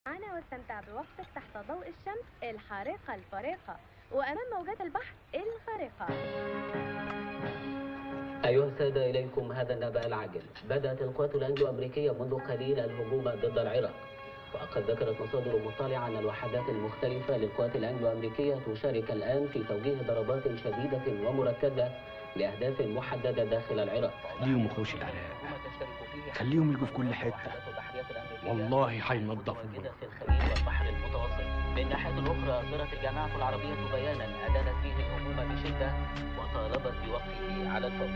معنا واستمتع بوقتك تحت ضوء الشمس الحارقة الفارقة وأمام موجات البحر الخارقة أيها السادة إليكم هذا النبأ العاجل بدأت القوات الأنجلو أمريكية منذ قليل الهجوم ضد العراق وقد ذكرت مصادر مطلعة أن الوحدات المختلفة للقوات الأنجلو أمريكية تشارك الآن في توجيه ضربات شديدة ومركزة لأهداف محددة داخل العراق خليهم يخش العراق خليهم يلقوا في كل حتة والله هينضفوا في الخليج والبحر المتوسط من ناحية أخرى أصدرت الجامعة العربية بيانا أدانت فيه الهجوم بشدة وطالبت بوقفه على الفور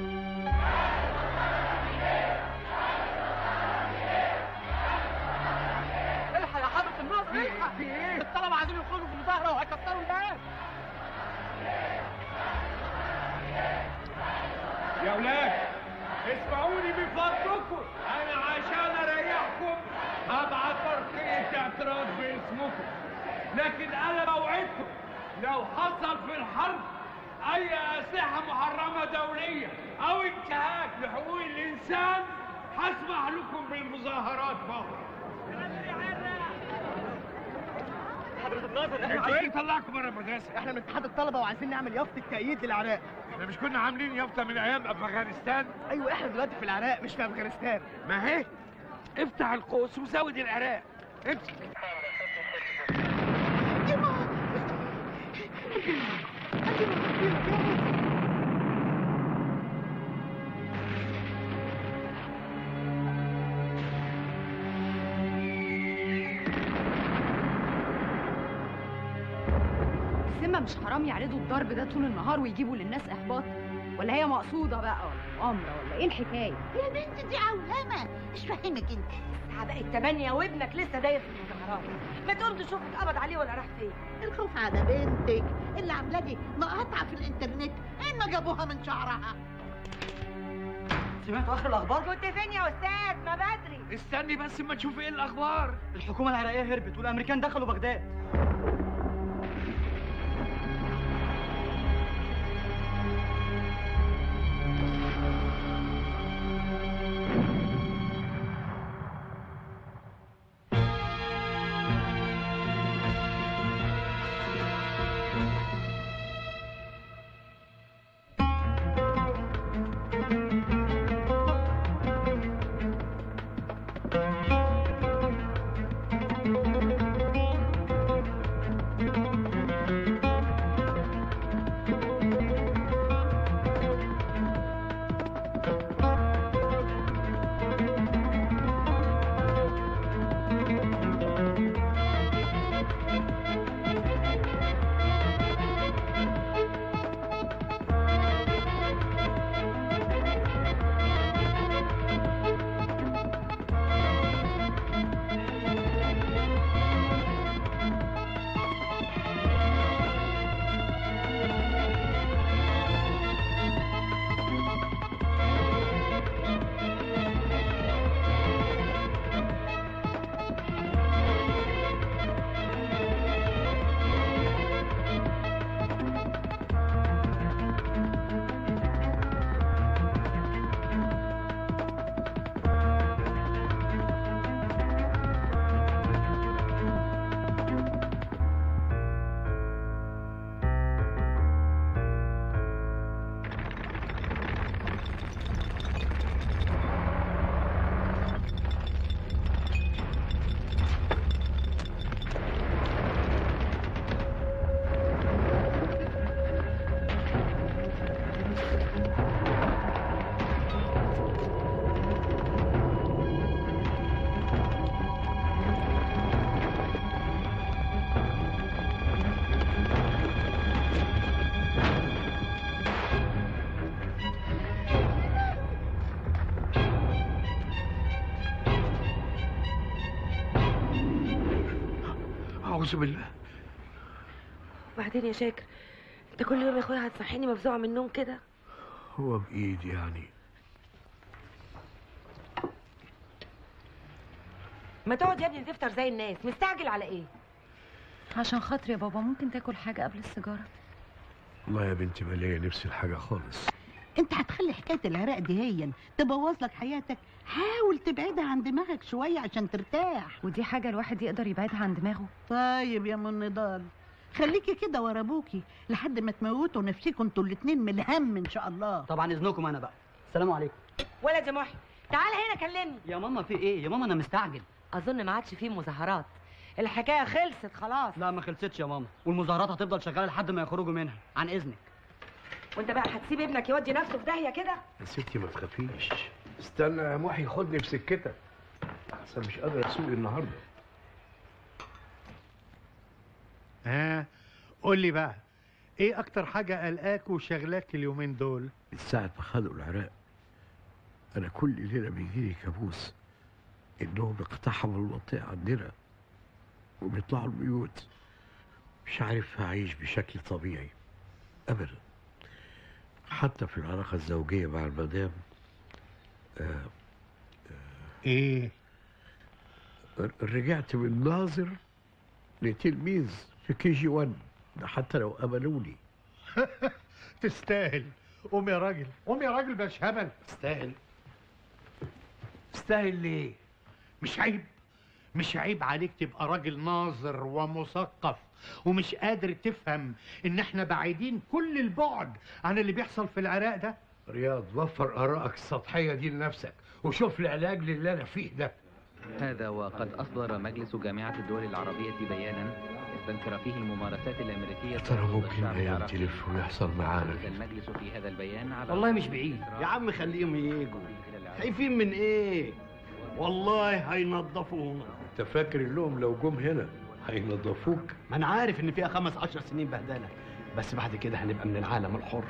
الحق يا حضرة الناظر الحق في ايه؟ الطلبة عايزين يخرجوا في المظاهرة وهيكسروا الناس يا ولاد اسمعوني بفضلكم انا عشان اريحكم هبعت ترقية اعتراض باسمكم لكن انا بوعدكم لو حصل في الحرب اي اسلحة محرمة دولية او انتهاك لحقوق الانسان هسمح لكم بالمظاهرات فقط حضرة الناظر انتوا ايه اللي طلعكم بره المدرسة؟ احنا من اتحاد الطلبة وعايزين نعمل يافطة تأييد للعراق احنا مش كنا عاملين يافطة من ايام افغانستان؟ ايوه احنا دلوقتي في العراق مش في افغانستان ما هي افتح القوس وزود العراق امسك السمة مش حرام يعرضوا الضرب ده طول النهار ويجيبوا للناس إحباط ولا هي مقصودة بقى ولا مؤامرة ولا إيه الحكاية؟ يا بنت دي عولمة مش فاهمك انت بقت تمانية وابنك لسه داير في المظاهرات ما تقوم تشوف اتقبض عليه ولا راح فين الخوف على بنتك اللي عامله لي مقاطعه في الانترنت اين ما جابوها من شعرها سمعتوا اخر الاخبار؟ كنت فين يا استاذ ما بدري استني بس اما تشوف ايه الاخبار الحكومة العراقية هربت والامريكان دخلوا بغداد اعوذ بالله وبعدين يا شاكر انت كل يوم يا اخويا هتصحيني مفزوعه من النوم كده هو بايدي يعني ما تقعد يا ابني تفطر زي الناس مستعجل على ايه عشان خاطري يا بابا ممكن تاكل حاجة قبل السيجارة والله يا بنتي ما ليا نفسي الحاجه خالص انت هتخلي حكايه العراق دي هي تبوظ لك حياتك حاول تبعدها عن دماغك شويه عشان ترتاح ودي حاجة الواحد يقدر يبعدها عن دماغه طيب يا ام نضال خليكي كده ورا ابوكي لحد ما تموتوا نفسكم انتوا الاتنين من الهم ان شاء الله طبعا اذنكم انا بقى السلام عليكم ولد يا محي تعال هنا كلمني يا ماما في ايه يا ماما انا مستعجل اظن ما عادش فيه مظاهرات الحكايه خلصت خلاص لا ما خلصتش يا ماما والمظاهرات هتفضل شغاله لحد ما يخرجوا منها عن اذنك وانت بقى هتسيب ابنك يودي نفسه في داهيه كده يا ستي ما تخافيش استنى يا محي خدني في سكتك احسن مش قادر اسوق النهارده ها قول لي بقى ايه اكتر حاجه قلقاك وشغلاك اليومين دول من ساعة ما خدوا العراق أنا كل ليلة بيجيلي كابوس إنهم اقتحموا المنطقة عندنا وبيطلعوا البيوت مش عارف أعيش بشكل طبيعي أبدا حتى في العلاقة الزوجية مع المدام آه ايه ر- رجعت من ناظر لتلميذ في كي جي 1 ده حتى لو قبلوني تستاهل قوم يا راجل قوم يا راجل بلاش هبل تستاهل تستاهل ليه مش عيب مش عيب عليك تبقى راجل ناظر ومثقف ومش قادر تفهم ان احنا بعيدين كل البعد عن اللي بيحصل في العراق ده رياض وفر آرائك السطحية دي لنفسك وشوف لي علاج للي أنا فيه ده هذا وقد أصدر مجلس جامعة الدول العربية بيانا استنكر فيه الممارسات الأمريكية ترى ضد ممكن الشعب الأيام العراقي. تلف ويحصل معانا ركز المجلس في هذا البيان على والله مش بعيد إسراء يا عم خليهم يجوا خايفين من ايه والله هينضفونا أنت فاكر إنهم لو جم هنا هينضفوك ما انا عارف ان فيها خمس عشر سنين بهدله بس بعد كده هنبقى من العالم الحر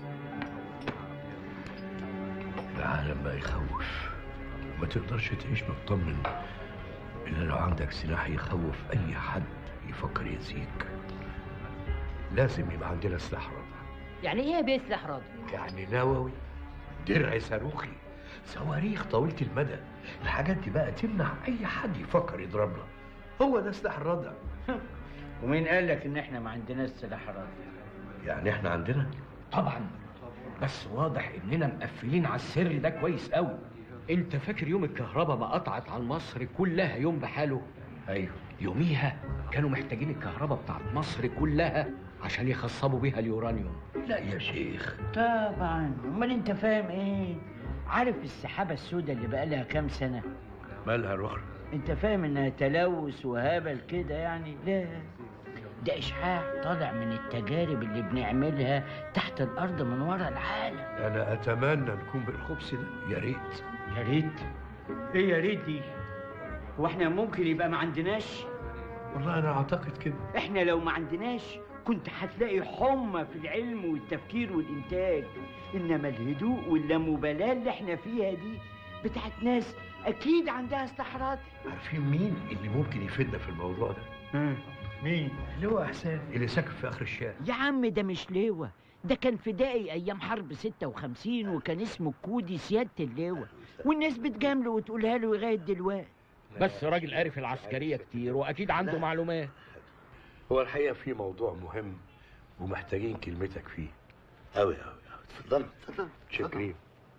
العالم بقى يخوف ما تقدرش تعيش مطمن إلا لو عندك سلاح يخوف أي حد يفكر يأذيك لازم يبقى عندنا سلاح رابع يعني ايه بيه سلاح رادع يعني نووي درع صاروخي صواريخ طويلة المدى الحاجات دي بقى تمنع أي حد يفكر يضربنا هو ده سلاح الردع ومين قال لك ان احنا ما عندناش سلاح رادع يعني احنا عندنا طبعا بس واضح اننا مقفلين على السر ده كويس قوي انت فاكر يوم الكهرباء ما قطعت على مصر كلها يوم بحاله ايوه يوميها كانوا محتاجين الكهرباء بتاعت مصر كلها عشان يخصبوا بيها اليورانيوم لا يا شيخ طبعا امال انت فاهم ايه عارف السحابه السوداء اللي بقالها كام سنه مالها الأخرى انت فاهم انها تلوث وهبل كده يعني لا ده اشعاع طالع من التجارب اللي بنعملها تحت الارض من ورا العالم أنا أتمنى نكون بالخبز ده يا ريت يا ريت ايه يا ريت دي هو احنا ممكن يبقى ما عندناش والله أنا أعتقد كده احنا لو ما عندناش كنت هتلاقي حمى في العلم والتفكير والانتاج انما الهدوء واللامبالاه اللي احنا فيها دي بتاعت ناس اكيد عندها استحراض عارفين مين اللي ممكن يفيدنا في الموضوع ده؟ مين اللي هو إحسان اللي ساكن في آخر الشارع يا عم ده مش لواء ده كان فدائي ايام حرب 56 وكان اسمه الكودي سياده اللواء والناس بتجامله وتقولها له لغايه دلوقتي بس راجل قاري في العسكريه كتير واكيد عنده معلومات هو الحقيقة في موضوع مهم ومحتاجين كلمتك فيه أوي أوي أوي اتفضل اتفضل شاكرين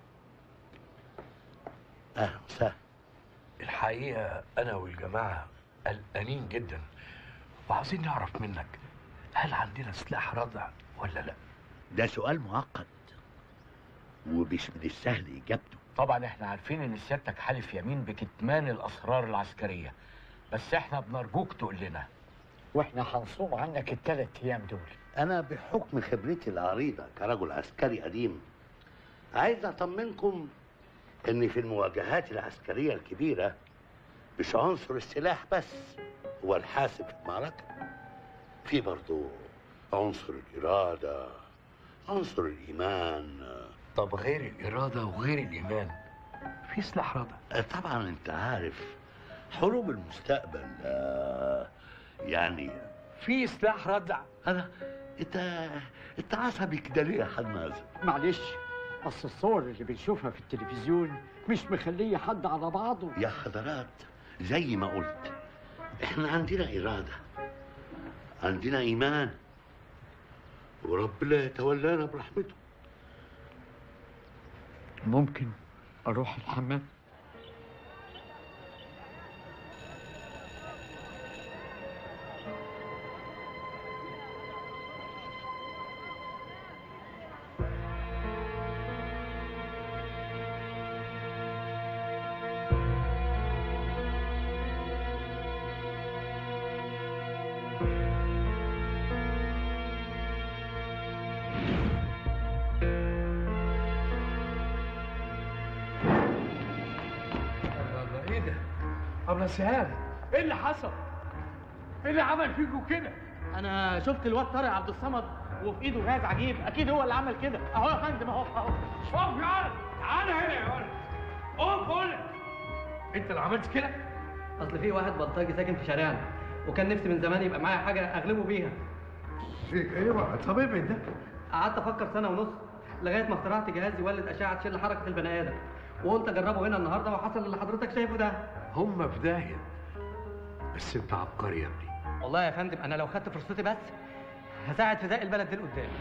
أهلا وسهلا الحقيقة أنا والجماعة قلقانين جدا وعاوزين نعرف منك هل عندنا سلاح ردع ولا لا؟ ده سؤال معقد ومش من السهل إجابته طبعا احنا عارفين ان سيادتك حالف يمين بكتمان الاسرار العسكريه بس احنا بنرجوك تقول لنا واحنا هنصوم عنك الثلاث ايام دول أنا بحكم خبرتي العريضة كرجل عسكري قديم عايز أطمنكم إن في المواجهات العسكرية الكبيرة مش عنصر السلاح بس هو الحاسم في المعركة في برضه عنصر الإرادة عنصر الإيمان طب غير الإرادة وغير الإيمان في سلاح ردع طبعا أنت عارف حروب المستقبل آه، يعني في سلاح ردع أنا أنت أنت عصبي كده ليه يا حاج مازن؟ معلش اصل الصور اللي بنشوفها في التلفزيون مش مخليه حد على بعضه يا حضرات زي ما قلت احنا عندنا إرادة عندنا إيمان وربنا يتولانا برحمته ممكن اروح الحمام ايه ده؟ ابله سهام ايه اللي حصل؟ ايه اللي عمل فيكوا كده؟ انا شفت الواد طارق عبد الصمد وفي ايده جهاز عجيب اكيد هو اللي عمل كده اهو يا فندم اهو اهو شوف يا ولد تعالى هنا يا ولد اقف بقول لك انت اللي عملت كده؟ اصل في واحد بلطجي ساكن في شارعنا وكان نفسي من زمان يبقى معايا حاجه اغلبه بيها ايه بقى طب ايه ده؟ قعدت افكر سنه ونص لغايه ما اخترعت جهاز يولد اشعه تشيل حركه البني ادم وقلت اجربه هنا النهارده وحصل اللي حضرتك شايفه ده هم في داهيه بس انت عبقري يا ابني والله يا فندم انا لو خدت فرصتي بس هساعد في زق البلد دي لقدام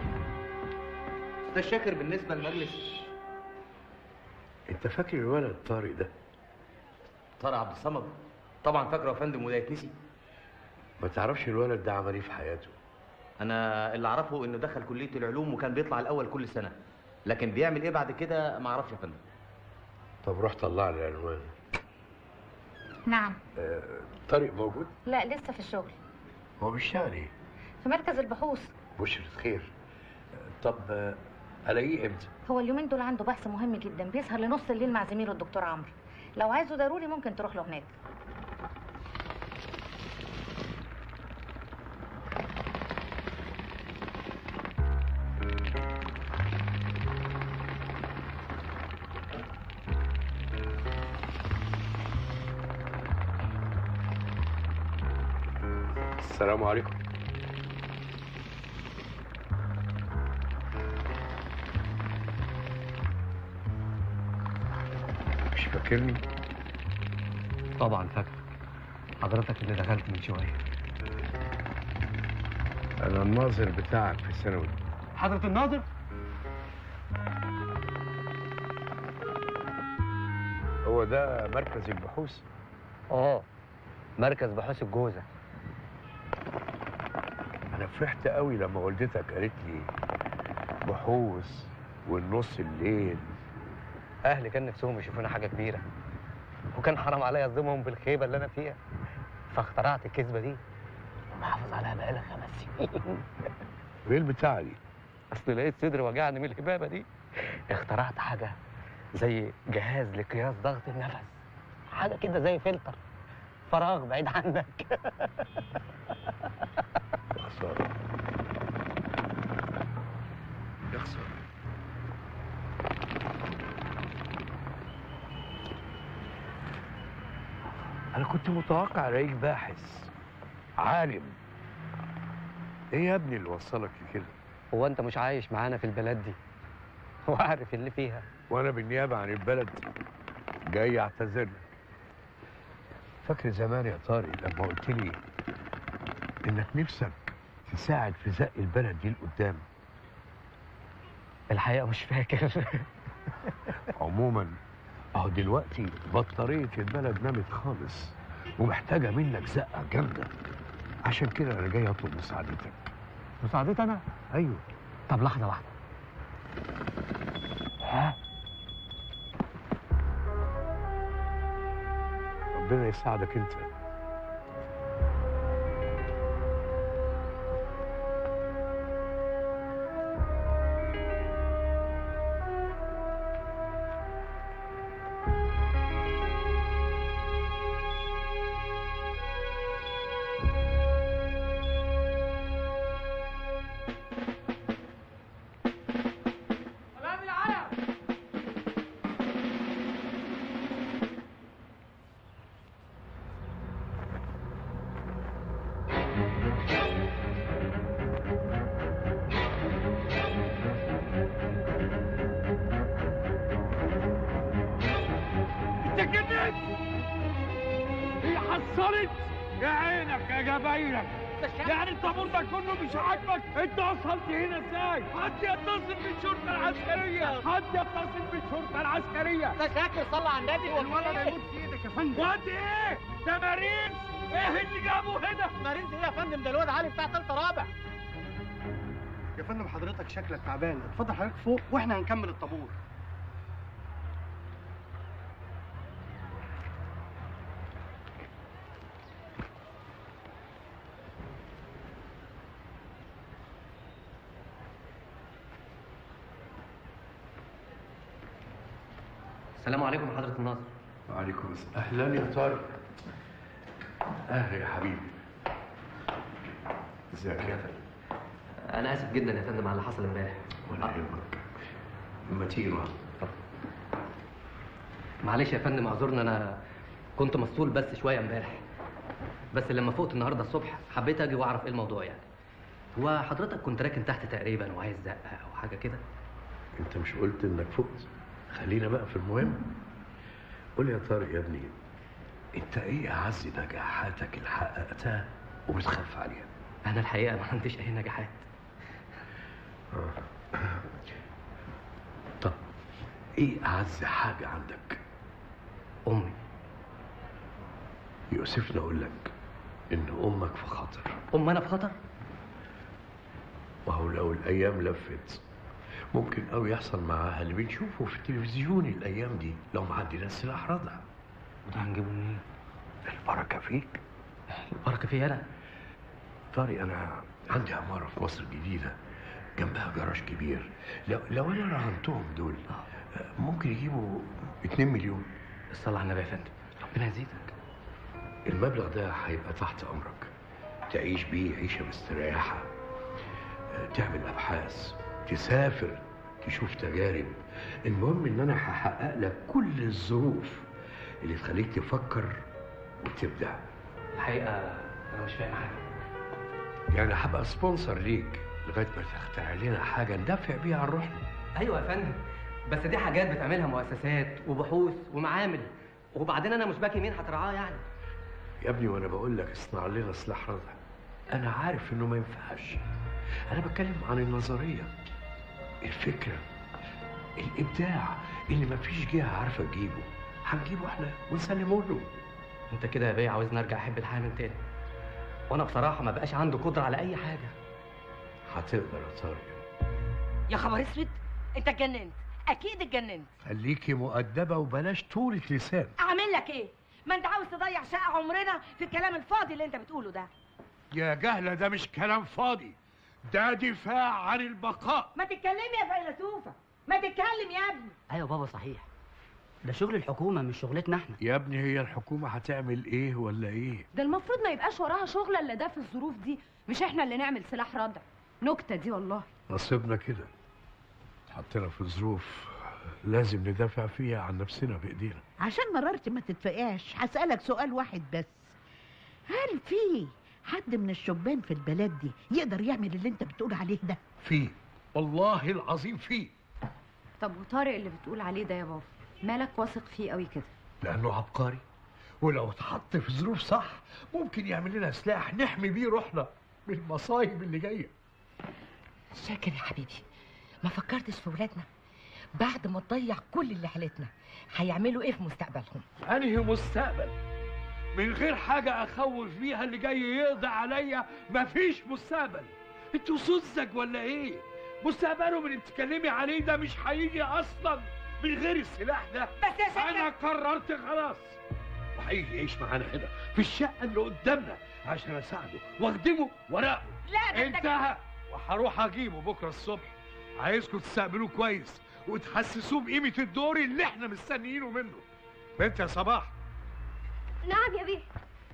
استاذ شاكر بالنسبه للمجلس انت فاكر الولد طارق ده طارق عبد الصمد طبعا فاكره يا فندم وده يتنسي ما تعرفش الولد ده عمل ايه في حياته انا اللي اعرفه انه دخل كليه العلوم وكان بيطلع الاول كل سنه لكن بيعمل ايه بعد كده ما اعرفش يا فندم طب روح طلع لي العنوان نعم آه، طارق موجود لا لسه في الشغل هو بيشتغل ايه في مركز البحوث بشرة خير آه، طب آه، الاقيه امتى هو اليومين دول عنده بحث مهم جدا بيسهر لنص الليل مع زميله الدكتور عمرو لو عايزه ضروري ممكن تروح له هناك السلام عليكم مش فاكرني طبعا فاكر حضرتك اللي دخلت من شويه انا الناظر بتاعك في الثانوي حضره الناظر هو ده مركز البحوث اه مركز بحوث الجوزه انا فرحت قوي لما والدتك قالت لي بحوث والنص الليل اهلي كان نفسهم يشوفونا حاجه كبيره وكان حرام عليا اصدمهم بالخيبه اللي انا فيها فاخترعت الكذبه دي ومحافظ عليها بقالي خمس سنين وايه البتاعه دي اصل لقيت صدري وجعني من الهبابه دي اخترعت حاجه زي جهاز لقياس ضغط النفس حاجه كده زي فلتر فراغ بعيد عنك يا خساره يا خساره انا كنت متوقع الاقيك باحث عالم ايه يا ابني اللي وصلك لكده هو انت مش عايش معانا في البلد دي وعارف اللي فيها وانا بالنيابه عن البلد جاي اعتذر لك فاكر زمان يا طارق لما قلت لي انك نفسك تساعد في زق البلد دي لقدام الحقيقه مش فاكر عموما اهو دلوقتي بطاريه البلد نامت خالص ومحتاجه منك زقه جامده عشان كده انا جاي اطلب مساعدتك مساعدتي انا ايوه طب لحظه واحده ها ربنا يساعدك انت سلام العالم انت جننت هي حصلت يا عينك يا جباينك يعني الطابور ده كله مش عاجبك انت وصلت هنا ازاي حد يتصل بالشرطه العسكريه حد يتصل بالشرطه العسكريه ده شكل صلى على النبي الولد هيموت في ايدك يا فندم واد ايه ده مارينز ايه اللي جابه هنا مارينز ايه يا فندم ده الواد علي بتاع تالتة رابع يا فندم حضرتك شكلك تعبان اتفضل حضرتك فوق واحنا هنكمل الطابور السلام عليكم حضرة الناظر وعليكم السلام اهلا يا طارق اهلا يا حبيبي ازيك يا فندم أنا آسف جدا يا فندم على اللي حصل امبارح ولا يهمك لما تيجي نقعد. معلش يا فندم اعذرني أنا كنت مسطول بس شوية امبارح بس لما فقت النهاردة الصبح حبيت أجي وأعرف إيه الموضوع يعني هو حضرتك كنت راكن تحت تقريبا وعايز زقة أو حاجة كده انت مش قلت انك فقت خلينا بقى في المهم قول لي يا طارق يا ابني انت ايه اعز نجاحاتك اللي حققتها وبتخاف عليها أنا الحقيقة ما عنديش أي نجاحات آه. طب ايه اعز حاجه عندك امي يؤسفني اقول لك ان امك في خطر أم أنا في خطر وهو لو الايام لفت ممكن قوي يحصل معاها اللي بنشوفه في التلفزيون الايام دي لو ما عندنا سلاح رضع وده هنجيبه منين البركه فيك البركه فيا انا طارق انا عندي عماره في مصر الجديده جنبها جراج كبير لو لو انا رهنتهم دول ممكن يجيبوا 2 مليون الصلاة على النبي يا فندم ربنا يزيدك المبلغ ده هيبقى تحت امرك تعيش بيه عيشه مستريحه تعمل ابحاث تسافر تشوف تجارب المهم ان انا هحقق لك كل الظروف اللي تخليك تفكر وتبدع الحقيقة أنا مش فاهم حاجة يعني هبقى سبونسر ليك لغايه ما تخترع لنا حاجه ندافع بيها عن روحنا أيوة يا فندم بس دي حاجات بتعملها مؤسسات وبحوث ومعامل وبعدين أنا مش باكي مين هترعاه يعني يا ابني وانا بقول لك اصنع لنا سلاح رضع انا عارف انه ما ينفعش انا بتكلم عن النظريه الفكره الابداع اللي ما فيش جهه عارفه تجيبه هنجيبه احنا ونسلمه له أنت كده يا بيه عاوزني أرجع أحب الحياة من تاني وأنا بصراحة ما بقاش عندي قدرة على أي حاجة هتقدر يا طارق يا خبر اسود انت اتجننت اكيد اتجننت خليكي مؤدبه وبلاش طولة لسان اعمل لك ايه ما انت عاوز تضيع شقه عمرنا في الكلام الفاضي اللي انت بتقوله ده يا جهلة ده مش كلام فاضي ده دفاع عن البقاء ما تتكلمي يا فيلسوفه ما تتكلم يا ابني ايوه بابا صحيح ده شغل الحكومه مش شغلتنا احنا يا ابني هي الحكومه هتعمل ايه ولا ايه ده المفروض ما يبقاش وراها شغل الا ده في الظروف دي مش احنا اللي نعمل سلاح ردع نكته دي والله نصيبنا كده حطينا في ظروف لازم ندافع فيها عن نفسنا بايدينا عشان مررت ما تتفقعش هسألك سؤال واحد بس هل في حد من الشبان في البلد دي يقدر يعمل اللي انت بتقول عليه ده في والله العظيم في طب وطارق اللي بتقول عليه ده يا بابا مالك واثق فيه قوي كده لانه عبقري ولو اتحط في ظروف صح ممكن يعمل لنا سلاح نحمي بيه روحنا من المصايب اللي جايه شاكر يا حبيبي ما فكرتش في ولادنا بعد ما تضيع كل اللي حالتنا هيعملوا ايه في مستقبلهم انهي مستقبل من غير حاجة أخوف بيها اللي جاي يقضي عليا مفيش مستقبل انتوا سذج ولا ايه؟ مستقبلهم اللي بتتكلمي عليه ده مش هيجي أصلا من غير السلاح ده بس يا شاكر أنا قررت خلاص وهيجي يعيش معانا هنا في الشقة اللي قدامنا عشان أساعده وأخدمه وأراقبه لا ده انتهى وهروح أجيبه بكرة الصبح عايزكم تستقبلوه كويس وتحسسوه بقيمة الدور اللي احنا مستنيينه منه بنت يا صباح نعم يا بيه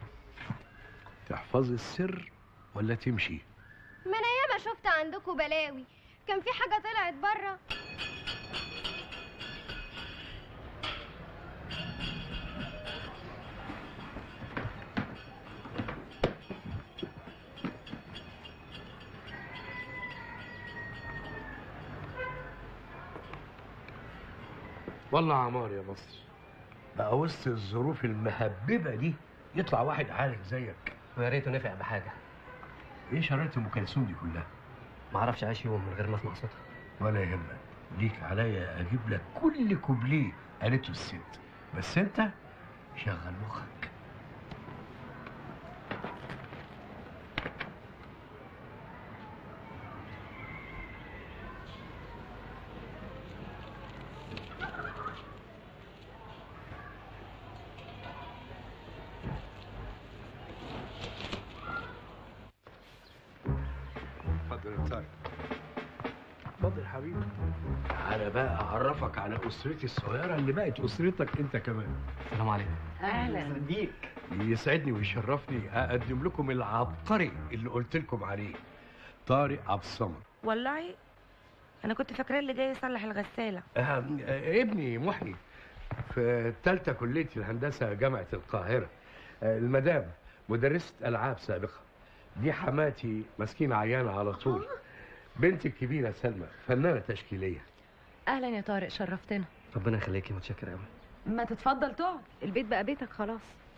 تحفظي السر ولا تمشي ما انا ياما شفت عندكم بلاوي كان في حاجه طلعت بره والله عمار يا مصر بقى وسط الظروف المهببه دي يطلع واحد عالم زيك ويا ريته نفع بحاجة ايه شرايط ام كلثوم دي كلها ما اعرفش اعيش يوم من غير ما اسمع صوتها ولا يهمك ليك عليا اجيب لك كل كوبليه قالته الست بس انت شغل مخك اتفضل يا طارق اتفضل يا حبيبي تعالى بقى اعرفك على اسرتي الصغيره اللي بقت اسرتك انت كمان السلام عليكم اهلا بيك يسعدني ويشرفني اقدم لكم العبقري اللي قلت لكم عليه طارق عبد الصمد والله انا كنت فاكراه اللي جاي يصلح الغساله آه، آه، ابني محيي في ثالثه كليه الهندسه جامعه القاهره آه، المدام مدرسه العاب سابقه دي حماتي مسكينه عيانه على طول بنتي الكبيره سلمى فنانه تشكيليه اهلا يا طارق شرفتنا ربنا يخليكي متشكر قوي ما تتفضل تقعد البيت بقى بيتك خلاص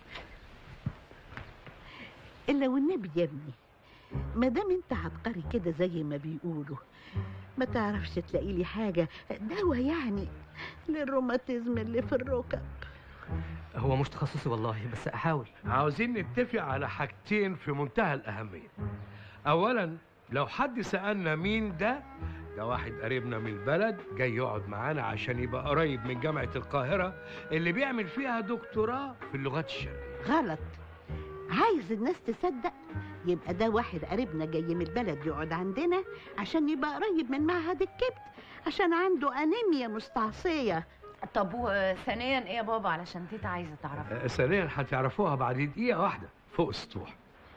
الا والنبي يا ابني ما دام انت عبقري كده زي ما بيقولوا ما تعرفش تلاقي لي حاجه دواء يعني للروماتيزم اللي في الركب هو مش تخصصي والله بس احاول عاوزين نتفق على حاجتين في منتهى الأهمية أولا لو حد سألنا مين ده ده واحد قريبنا من البلد جاي يقعد معانا عشان يبقى قريب من جامعة القاهرة اللي بيعمل فيها دكتوراه في اللغات الشرقية غلط عايز الناس تصدق يبقى ده واحد قريبنا جاي من البلد يقعد عندنا عشان يبقى قريب من معهد الكبد عشان عنده انيميا مستعصيه طب وثانيا ايه يا بابا علشان تيتا عايزه تعرفها آه، ثانيا هتعرفوها بعد دقيقة واحدة فوق السطوح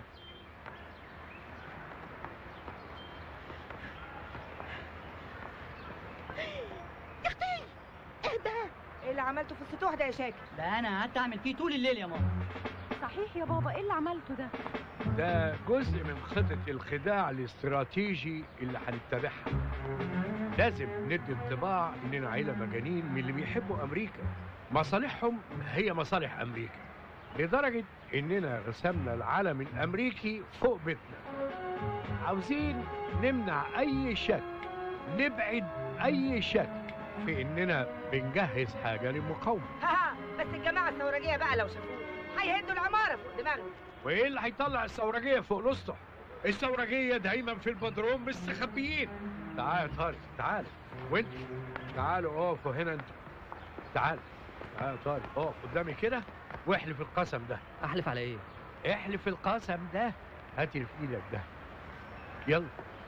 ايه ده ايه اللي عملته في السطوح ده يا شاكر ده انا قعدت اعمل فيه طول الليل يا ماما صحيح يا بابا ايه اللي عملته ده ده جزء من خطة الخداع الاستراتيجي اللي هنتبعها لازم ندي انطباع اننا عيلة مجانين من اللي بيحبوا امريكا مصالحهم هي مصالح امريكا لدرجة اننا رسمنا العلم الامريكي فوق بيتنا عاوزين نمنع اي شك نبعد اي شك في اننا بنجهز حاجة للمقاومة ها بس الجماعه الثورجيه بقى لو شافوه هيهدوا العماره فوق دماغنا وايه اللي هيطلع الثورجيه فوق الاسطح الثورجيه دايما في البدروم مستخبيين تعال يا طارق تعال وانت تعالوا اقفوا هنا انتوا تعال تعال يا طارق اقف قدامي كده واحلف القسم ده احلف على ايه احلف القسم ده هات اللي في ايدك ده يلا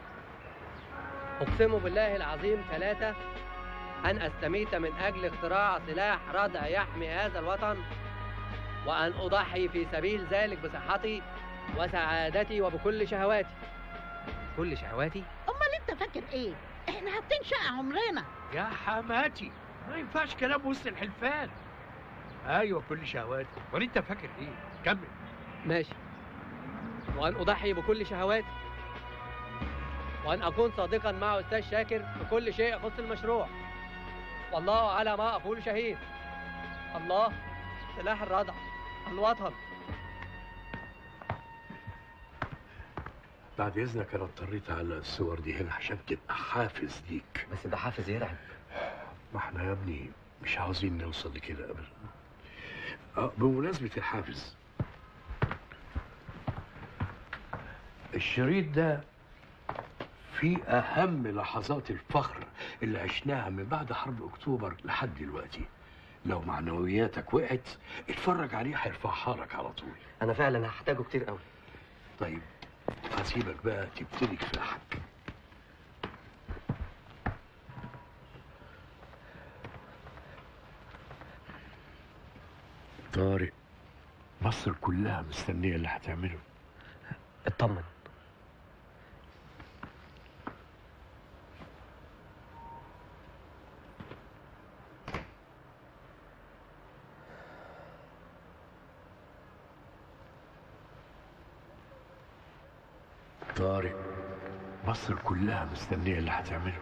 اقسم بالله العظيم ثلاثة ان استميت من اجل اختراع سلاح ردع يحمي هذا الوطن وان اضحي في سبيل ذلك بصحتي وسعادتي وبكل شهواتي كل شهواتي امال انت فاكر ايه احنا حاطين شقه عمرنا يا حماتي ما ينفعش كلام وسط الحلفان ايوه كل شهواتي ولا انت فاكر ايه كمل ماشي وأن أضحي بكل شهواتي وأن أكون صادقا مع أستاذ شاكر في كل شيء يخص المشروع والله على ما أقول شهيد الله سلاح الردع الوطن بعد اذنك انا اضطريت اعلق الصور دي هنا عشان تبقى حافز ليك بس ده حافز يرعب ما احنا يا ابني مش عاوزين نوصل لكده ابدا اه بمناسبة الحافز الشريط ده فيه أهم لحظات الفخر اللي عشناها من بعد حرب أكتوبر لحد دلوقتي لو معنوياتك وقعت اتفرج عليه هيرفعها لك على طول أنا فعلا هحتاجه كتير قوي طيب هسيبك بقى تبتدي كفاحك طارق مصر كلها مستنية اللي هتعمله اطمن طارق مصر كلها مستنية اللي هتعمله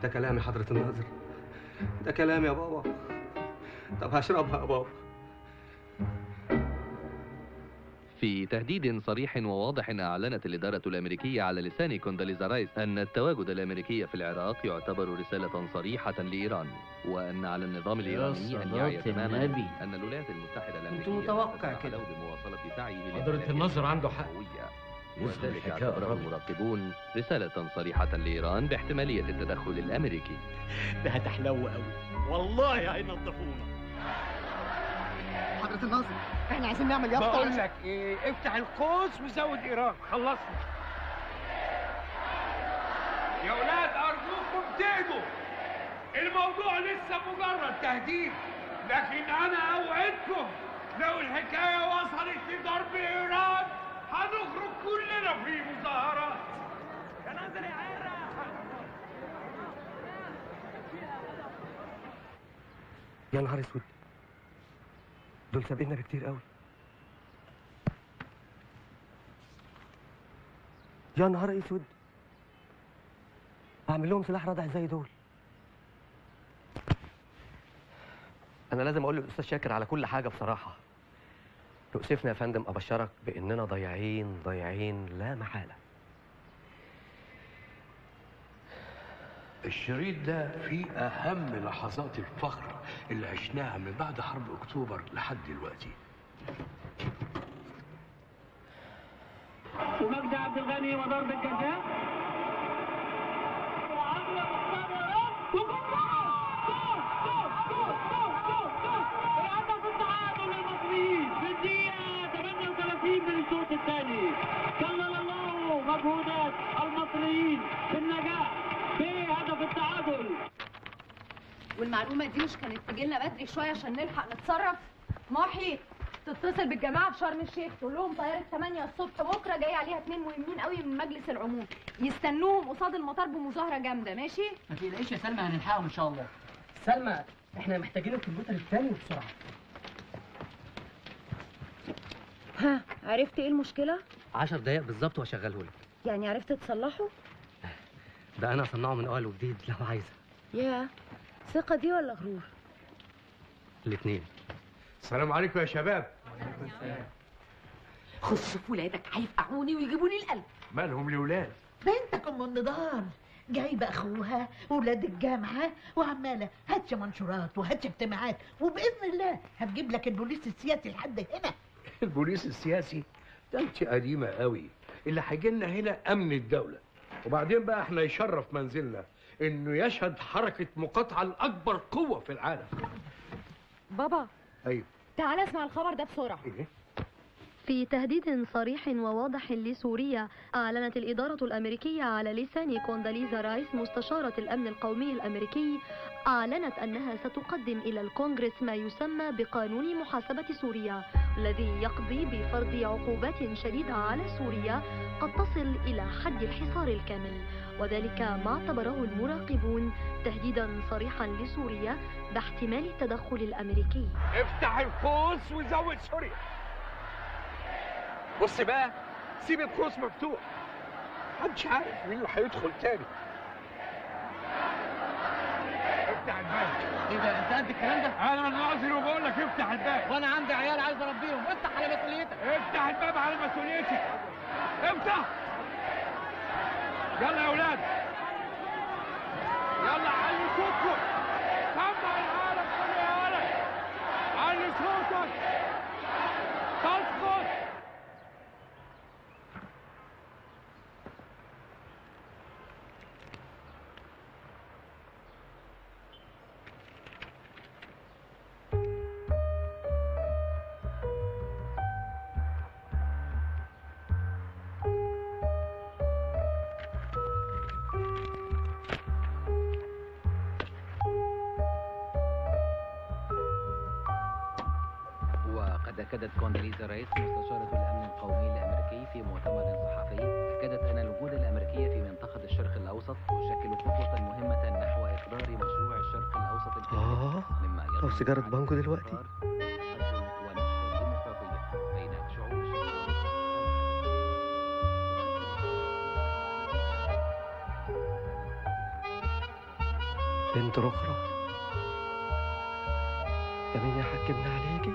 ده كلام يا حضرة الناظر ده كلام يا بابا طب هشربها يا بابا في تهديد صريح وواضح أعلنت الإدارة الأمريكية على لسان كونداليزا رايس أن التواجد الأمريكي في العراق يعتبر رسالة صريحة لإيران وأن على النظام يا الإيراني أن يعي صلاة تماما النبي. أن الولايات المتحدة كنت الأمريكية متوقع كده ستتعهد بمواصلة سعيه حضرة للبناء الناظر عنده حق وذلك الحكاية اعتبره قربت. المراقبون رسالة صريحة لإيران باحتمالية التدخل الأمريكي ده هتحلو قوي والله هينضفونا حضرة الناظر احنا عايزين نعمل يافطة بقول عشان- لك ايه افتح القوس وزود ايران خلصنا يا ولاد ارجوكم تهدوا الموضوع لسه مجرد تهديد لكن انا اوعدكم لو الحكايه وصلت لضرب ايران هنخرج كلنا في مظاهرات يا ناظر يا عيرة يا نهار اسود دول سابقنا بكتير قوي يا نهار اسود اعمل لهم سلاح ردع زي دول انا لازم اقول للاستاذ شاكر على كل حاجه بصراحه تؤسفنا يا فندم ابشرك باننا ضايعين ضايعين لا محاله الشريط ده فيه أهم لحظات الفخر اللي عشناها من بعد حرب أكتوبر لحد دلوقتي ومجدي عبد الغني وضرب الجزاء الهدف التعادل للمصريين في الدقيقة 38 من الشوط الثاني كلل الله مجهودات المصريين في النجاح بهدف التعادل والمعلومه دي مش كانت تجي لنا بدري شويه عشان نلحق نتصرف محي تتصل بالجماعه في شرم الشيخ تقول لهم طياره 8 الصبح بكره جاي عليها اتنين مهمين قوي من مجلس العموم يستنوهم قصاد المطار بمظاهره جامده ماشي ما تقلقيش يا سلمى هنلحقهم ان شاء الله سلمى احنا محتاجين الكمبيوتر الثاني وبسرعه ها عرفت ايه المشكله عشر دقايق بالظبط واشغله لك يعني عرفت تصلحه ده انا اصنعه من اول وجديد لو عايزه يا ثقه دي ولا غرور الاثنين السلام عليكم يا شباب خش في ولادك هيفقعوني ويجيبوا لي القلب مالهم الولاد بنتك ام النضال جايبه اخوها ولاد الجامعه وعماله هاتش منشورات وهاتش اجتماعات وباذن الله هتجيب لك البوليس السياسي لحد هنا البوليس السياسي ده انت قديمة قوي اللي هيجي لنا هنا أمن الدولة وبعدين بقى احنا يشرف منزلنا انه يشهد حركة مقاطعة لأكبر قوة في العالم بابا أيوه تعال اسمع الخبر ده بسرعه في تهديد صريح وواضح لسوريا أعلنت الإدارة الأمريكية على لسان كونداليزا رايس مستشارة الأمن القومي الأمريكي أعلنت أنها ستقدم إلى الكونغرس ما يسمى بقانون محاسبة سوريا الذي يقضي بفرض عقوبات شديدة على سوريا قد تصل إلى حد الحصار الكامل وذلك ما اعتبره المراقبون تهديدا صريحا لسوريا باحتمال التدخل الأمريكي افتح القوس وزود سوريا بص بقى سيب القوس مفتوح محدش عارف مين اللي هيدخل تاني افتح الباب ايه ده انت قد الكلام ده؟ انا الناظر وبقول لك افتح الباب وانا عندي عيال عايز اربيهم افتح على مسؤوليتك افتح الباب على مسؤوليتي افتح يلا يا اولاد يلا علي صوتكم سمع العالم كله يا ولد علي صوتك تسقط وقد أكدت كونداليزا رايس مستشارة الأمن القومي الأمريكي في مؤتمر صحفي أكدت أن الوجود الأمريكي في منطقة الشرق الأوسط يشكل خطوة مهمة نحو إقرار مشروع الشرق الأوسط الكبير اه مما لو سيجاره بانجو دلوقتي ونشر الديمقراطية بين شعوب الشرق بنت رخرة يا مين يا حكمنا عليكي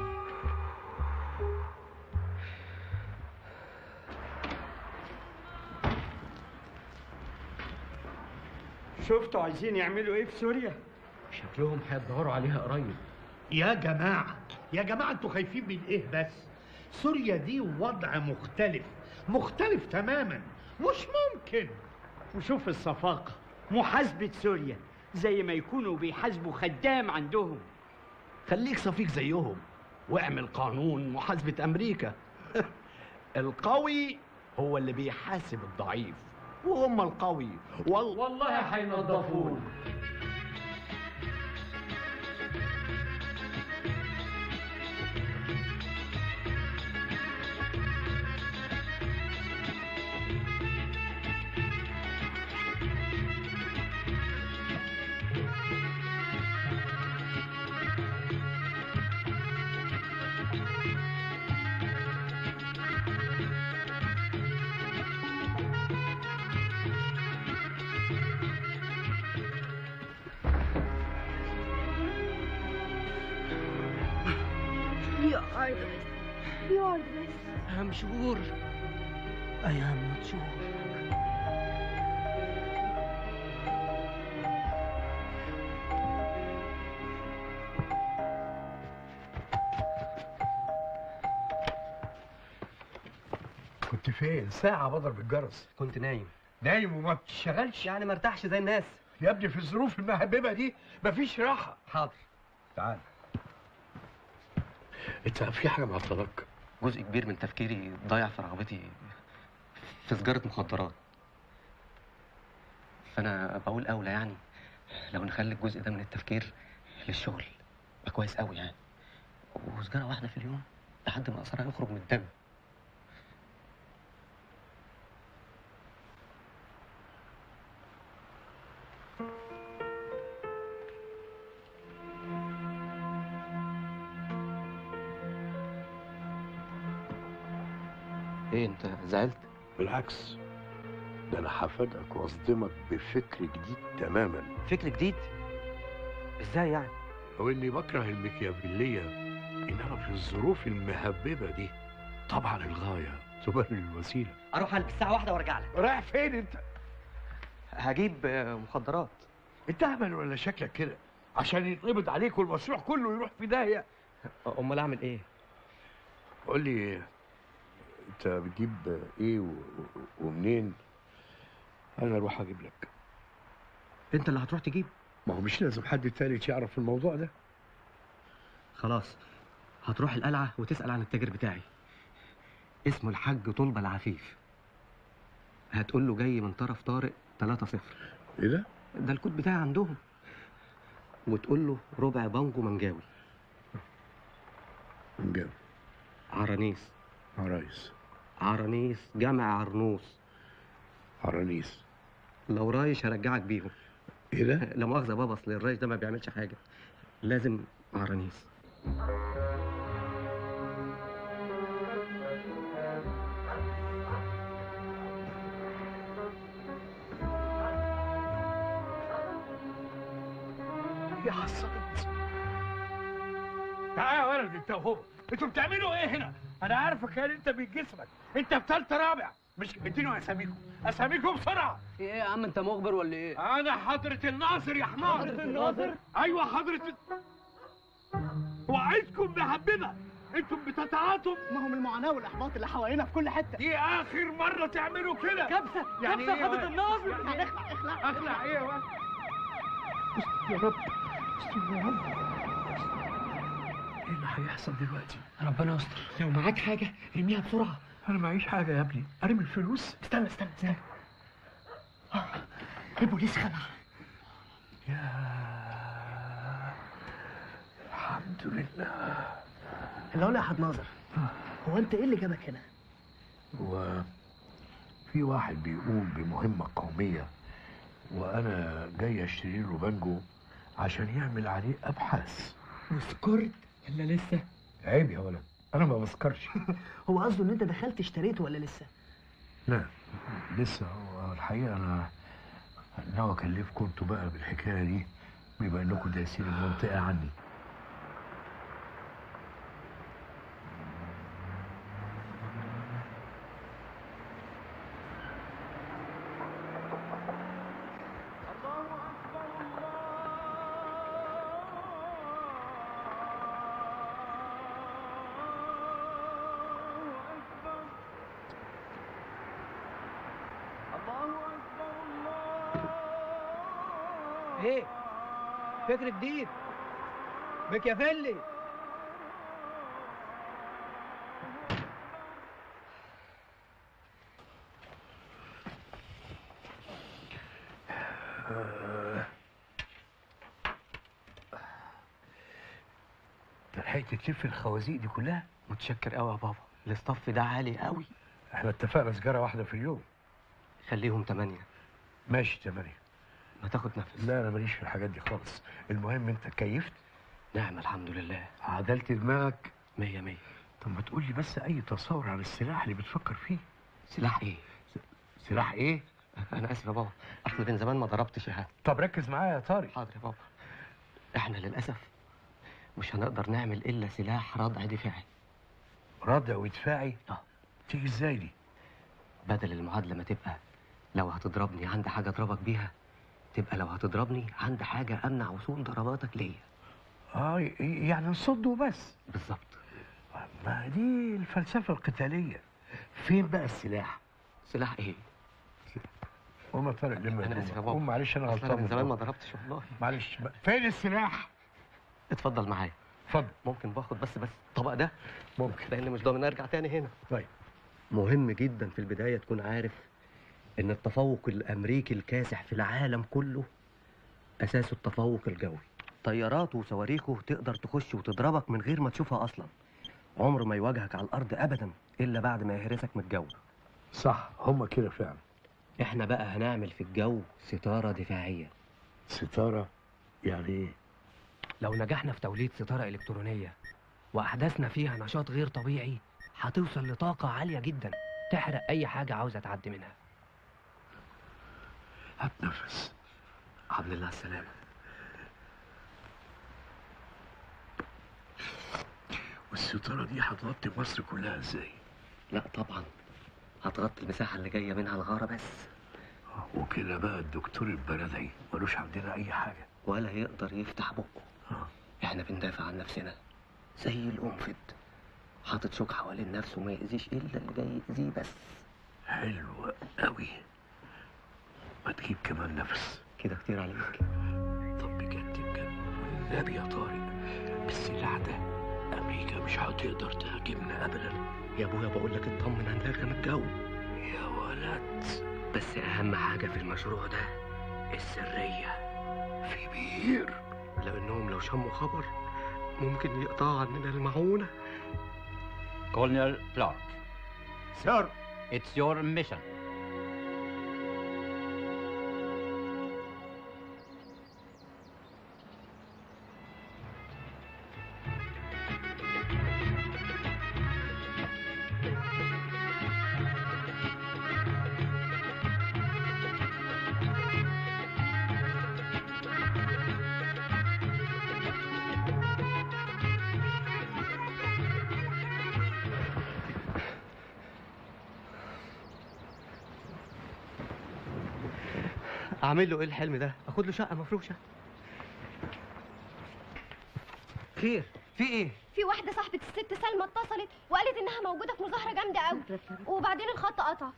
شفتوا عايزين يعملوا ايه في سوريا شكلهم هيدوروا عليها قريب يا جماعة يا جماعة انتوا خايفين من ايه بس سوريا دي وضع مختلف مختلف تماما مش ممكن وشوف الصفاقة محاسبة سوريا زي ما يكونوا بيحاسبوا خدام عندهم خليك صفيق زيهم واعمل قانون محاسبة أمريكا القوي هو اللي بيحاسب الضعيف وهم القوي وال... والله هينضفوه You are the best. You are the best. I'm sure. I am not sure. كنت فين؟ ساعة بضرب الجرس كنت نايم نايم وما بتشتغلش يعني ما ارتاحش زي الناس يا ابني في الظروف المهببة دي مفيش راحة حاضر تعال انت في حاجة معطلك جزء كبير من تفكيري ضايع في رغبتي في سجارة مخدرات فأنا بقول أولى يعني لو نخلي الجزء ده من التفكير للشغل يبقى كويس قوي يعني وسجارة واحدة في اليوم لحد ما أثرها يخرج من الدم ايه انت زعلت؟ بالعكس ده انا هفاجئك واصدمك بفكر جديد تماما فكر جديد؟ ازاي يعني؟ لو اني بكره المكيافيلية انما في الظروف المهببة دي طبعا الغاية تبرر الوسيلة اروح البس ساعة واحدة وارجع لك رايح فين انت؟ هجيب آه، مخدرات انت اهبل ولا شكلك كده عشان يتقبض عليك والمشروع كله يروح في داهية امال اعمل ايه؟ قول لي انت بتجيب ايه و- و- ومنين انا اروح اجيب لك انت اللي هتروح تجيب ما هو مش لازم حد تالت يعرف الموضوع ده خلاص هتروح القلعة وتسأل عن التاجر بتاعي اسمه الحاج طلبة العفيف هتقول له جاي من طرف طارق 3 0 ايه ده؟ ده الكود بتاعي عندهم وتقول له ربع بانجو منجاوي منجاوي عرانيس عرايس عرانيس جمع عرنوس عرانيس لو رايش هرجعك بيهم ايه ده؟ لا مؤاخذة بابا اصل الرايش ده ما بيعملش حاجة لازم عرانيس يا حصلت تعال يا ولد انت وهو انتوا بتعملوا ايه هنا؟ انا عارفك ان انت من جسمك انت في ثالثه رابع مش اديني اساميكم اساميكم بسرعه ايه يا عم انت مخبر ولا ايه؟ انا حضرة الناصر يا حمار حضرة الناصر؟ ايوه حضرة وعايزكم مهببة انتم بتتعاطوا ما هم المعاناه والاحباط اللي حوالينا في كل حته دي اخر مرة تعملوا كده كبسه يعني كبسه ايه حضرة يا الناصر يعني يعني اخلع اخلع اخلع ايه يا ولد؟ يا رب استر يا رب ايه اللي هيحصل دلوقتي؟ ربنا يستر لو معاك حاجه ارميها بسرعه انا معيش حاجة يا ابني ارمي الفلوس استنى استنى استنى آه، البوليس خلع الحمد لله اللي يا حد ناظر هو انت ايه اللي جابك هنا؟ و في واحد بيقوم بمهمة قومية وأنا جاي أشتري له بانجو عشان يعمل عليه أبحاث وسكرت ولا لسه؟ عيب يا ولد أنا ما بسكرش هو قصده ان انت دخلت اشتريته ولا لسه؟ لا لسه هو الحقيقة أنا ناوي أكلفكم أنتوا بقى بالحكاية دي بما انكم دايسين المنطقه عني ايه فكر جديد ميكافيلي انت لحقت تلف الخوازيق دي كلها متشكر قوي يا بابا الاستاف ده عالي قوي احنا اتفقنا سجاره واحده في اليوم خليهم تمانية ماشي تمانية ما تاخد نفس لا انا ماليش في الحاجات دي خالص المهم انت كيفت نعم الحمد لله عدلت دماغك مية مية طب ما تقول لي بس اي تصور عن السلاح اللي بتفكر فيه سلاح ايه سلاح ايه انا اسف يا بابا احنا من زمان ما ضربتش يا طب ركز معايا يا طارق حاضر يا بابا احنا للاسف مش هنقدر نعمل الا سلاح ردع دفاعي ردع ودفاعي اه تيجي ازاي دي بدل المعادله ما تبقى لو هتضربني عندي حاجه اضربك بيها تبقى لو هتضربني عندي حاجه امنع وصول ضرباتك ليا اه ي- يعني نصد وبس بالظبط ما دي الفلسفه القتاليه فين بقى السلاح سلاح ايه قوم يا طارق لما انا اسف يا بابا قوم معلش انا أصل غلطان انا من زمان ما طبعا. ضربتش والله معلش بقى. فين السلاح اتفضل معايا اتفضل ممكن باخد بس بس الطبق ده ممكن لان مش ضامن ارجع تاني هنا طيب مهم جدا في البدايه تكون عارف ان التفوق الامريكي الكاسح في العالم كله اساسه التفوق الجوي طياراته وصواريخه تقدر تخش وتضربك من غير ما تشوفها اصلا عمره ما يواجهك على الارض ابدا الا بعد ما يهرسك من الجو صح هما كده فعلا احنا بقى هنعمل في الجو ستاره دفاعيه ستاره يعني ايه لو نجحنا في توليد ستارة إلكترونية وأحدثنا فيها نشاط غير طبيعي هتوصل لطاقة عالية جدا تحرق أي حاجة عاوزة تعدي منها هات نفس الحمد لله على السلامه والستاره دي هتغطي مصر كلها ازاي لا طبعا هتغطي المساحه اللي جايه منها الغاره بس وكده بقى الدكتور البلدي ملوش عندنا اي حاجه ولا يقدر يفتح بقه احنا بندافع عن نفسنا زي القنفذ حاطط شوك حوالين نفسه ما يأذيش الا اللي جاي يأذيه بس حلو قوي ما تجيب كمان نفس كده كتير عليك طب بجد بجد والنبي يا طارق بالسلاح ده امريكا مش هتقدر تهاجمنا ابدا يا ابويا بقول لك اطمن هنركب الجو يا ولد بس اهم حاجه في المشروع ده السريه في بير لانهم لو شموا خبر ممكن يقطعوا عننا المعونه Colonel Clark. Sir, it's your mission. اعمل له ايه الحلم ده اخد له شقه مفروشه خير في ايه في واحدة صاحبة الست سلمى اتصلت وقالت انها موجودة في مظاهرة جامدة قوي وبعدين الخط قطع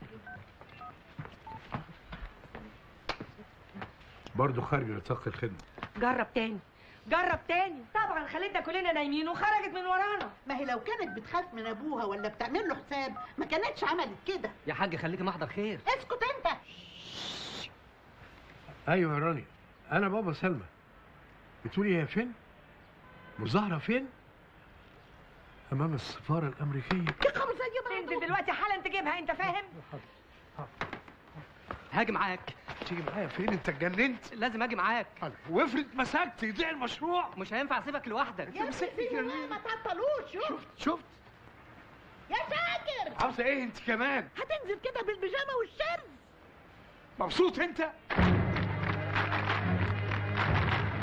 برضه خارج نطاق الخدمه جرب تاني جرب تاني طبعا خلتنا كلنا نايمين وخرجت من ورانا ما هي لو كانت بتخاف من ابوها ولا بتعمل له حساب ما كانتش عملت كده يا حاج خليكي محضر خير اسكت انت ايوه يا رانيا انا بابا سلمى بتقولي هي فين مظاهره فين امام السفاره الامريكيه انت دلوقتي حالا تجيبها انت فاهم هاجي معاك تيجي معايا فين انت اتجننت لازم اجي معاك وافرض مسكت يضيع المشروع مش هينفع اسيبك لوحدك يا سيدي ما تعطلوش شوف شفت يا شاكر عاوزه ايه انت كمان هتنزل كده بالبيجامه والشرز مبسوط انت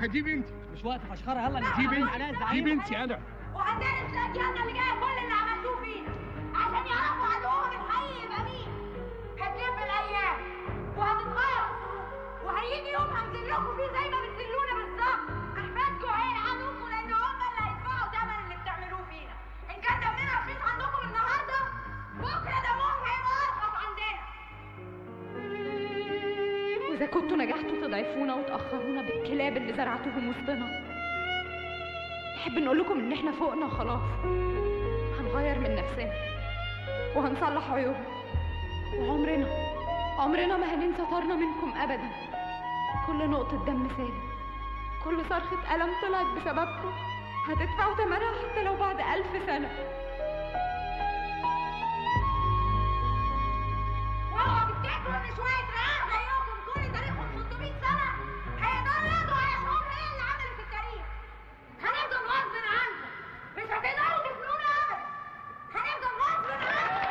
دي بنتي مش وقت فشخره يلا دي بنتي دي بنتي انا وهندرس لاجيالنا اللي جايه كل اللي عملتوه فينا عشان يعرفوا عدوهم الحقيقي يبقى مين هتلف الايام وهتتغير وهيجي يوم هنزل لكم فيه زي ما بتذلونا بالظبط احفادكم هيلعنوكم لان هم اللي هيدفعوا ثمن اللي بتعملوه فينا ان كان دمنا رخيص عندكم النهارده بكره دمهم هيبقى ارخص عندنا وإذا كنتوا نجحتوا تضعفونا وتأخرونا بالكلاب اللي زرعتوهم وسطنا نحب نقول لكم إن إحنا فوقنا خلاص هنغير من نفسنا وهنصلح عيوبنا وعمرنا عمرنا ما هننسى طارنا منكم أبدا كل نقطة دم سالت كل صرخة ألم طلعت بسببكم هتدفعوا ثمنها حتى لو بعد ألف سنة واوعوا تفتكروا ان شويه رقاق زيكم كل تاريخهم 600 سنه هيقدروا يقضوا على شعوب هي اللي عملت التاريخ هنفضل غصب عنكم مش هتقدروا تفنونا ابدا هنفضل غصب عنكم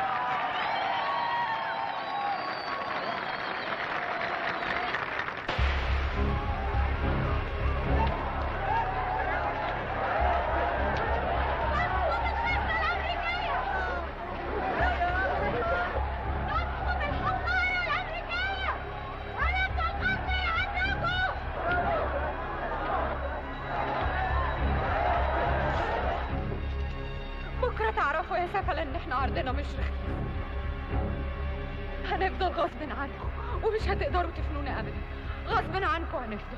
بكرة تعرفوا يا سفلة إن إحنا عرضنا مش رخيص هنفضل غصب عنكم ومش هتقدروا تفنونا أبدا غصب عنكم هنفضل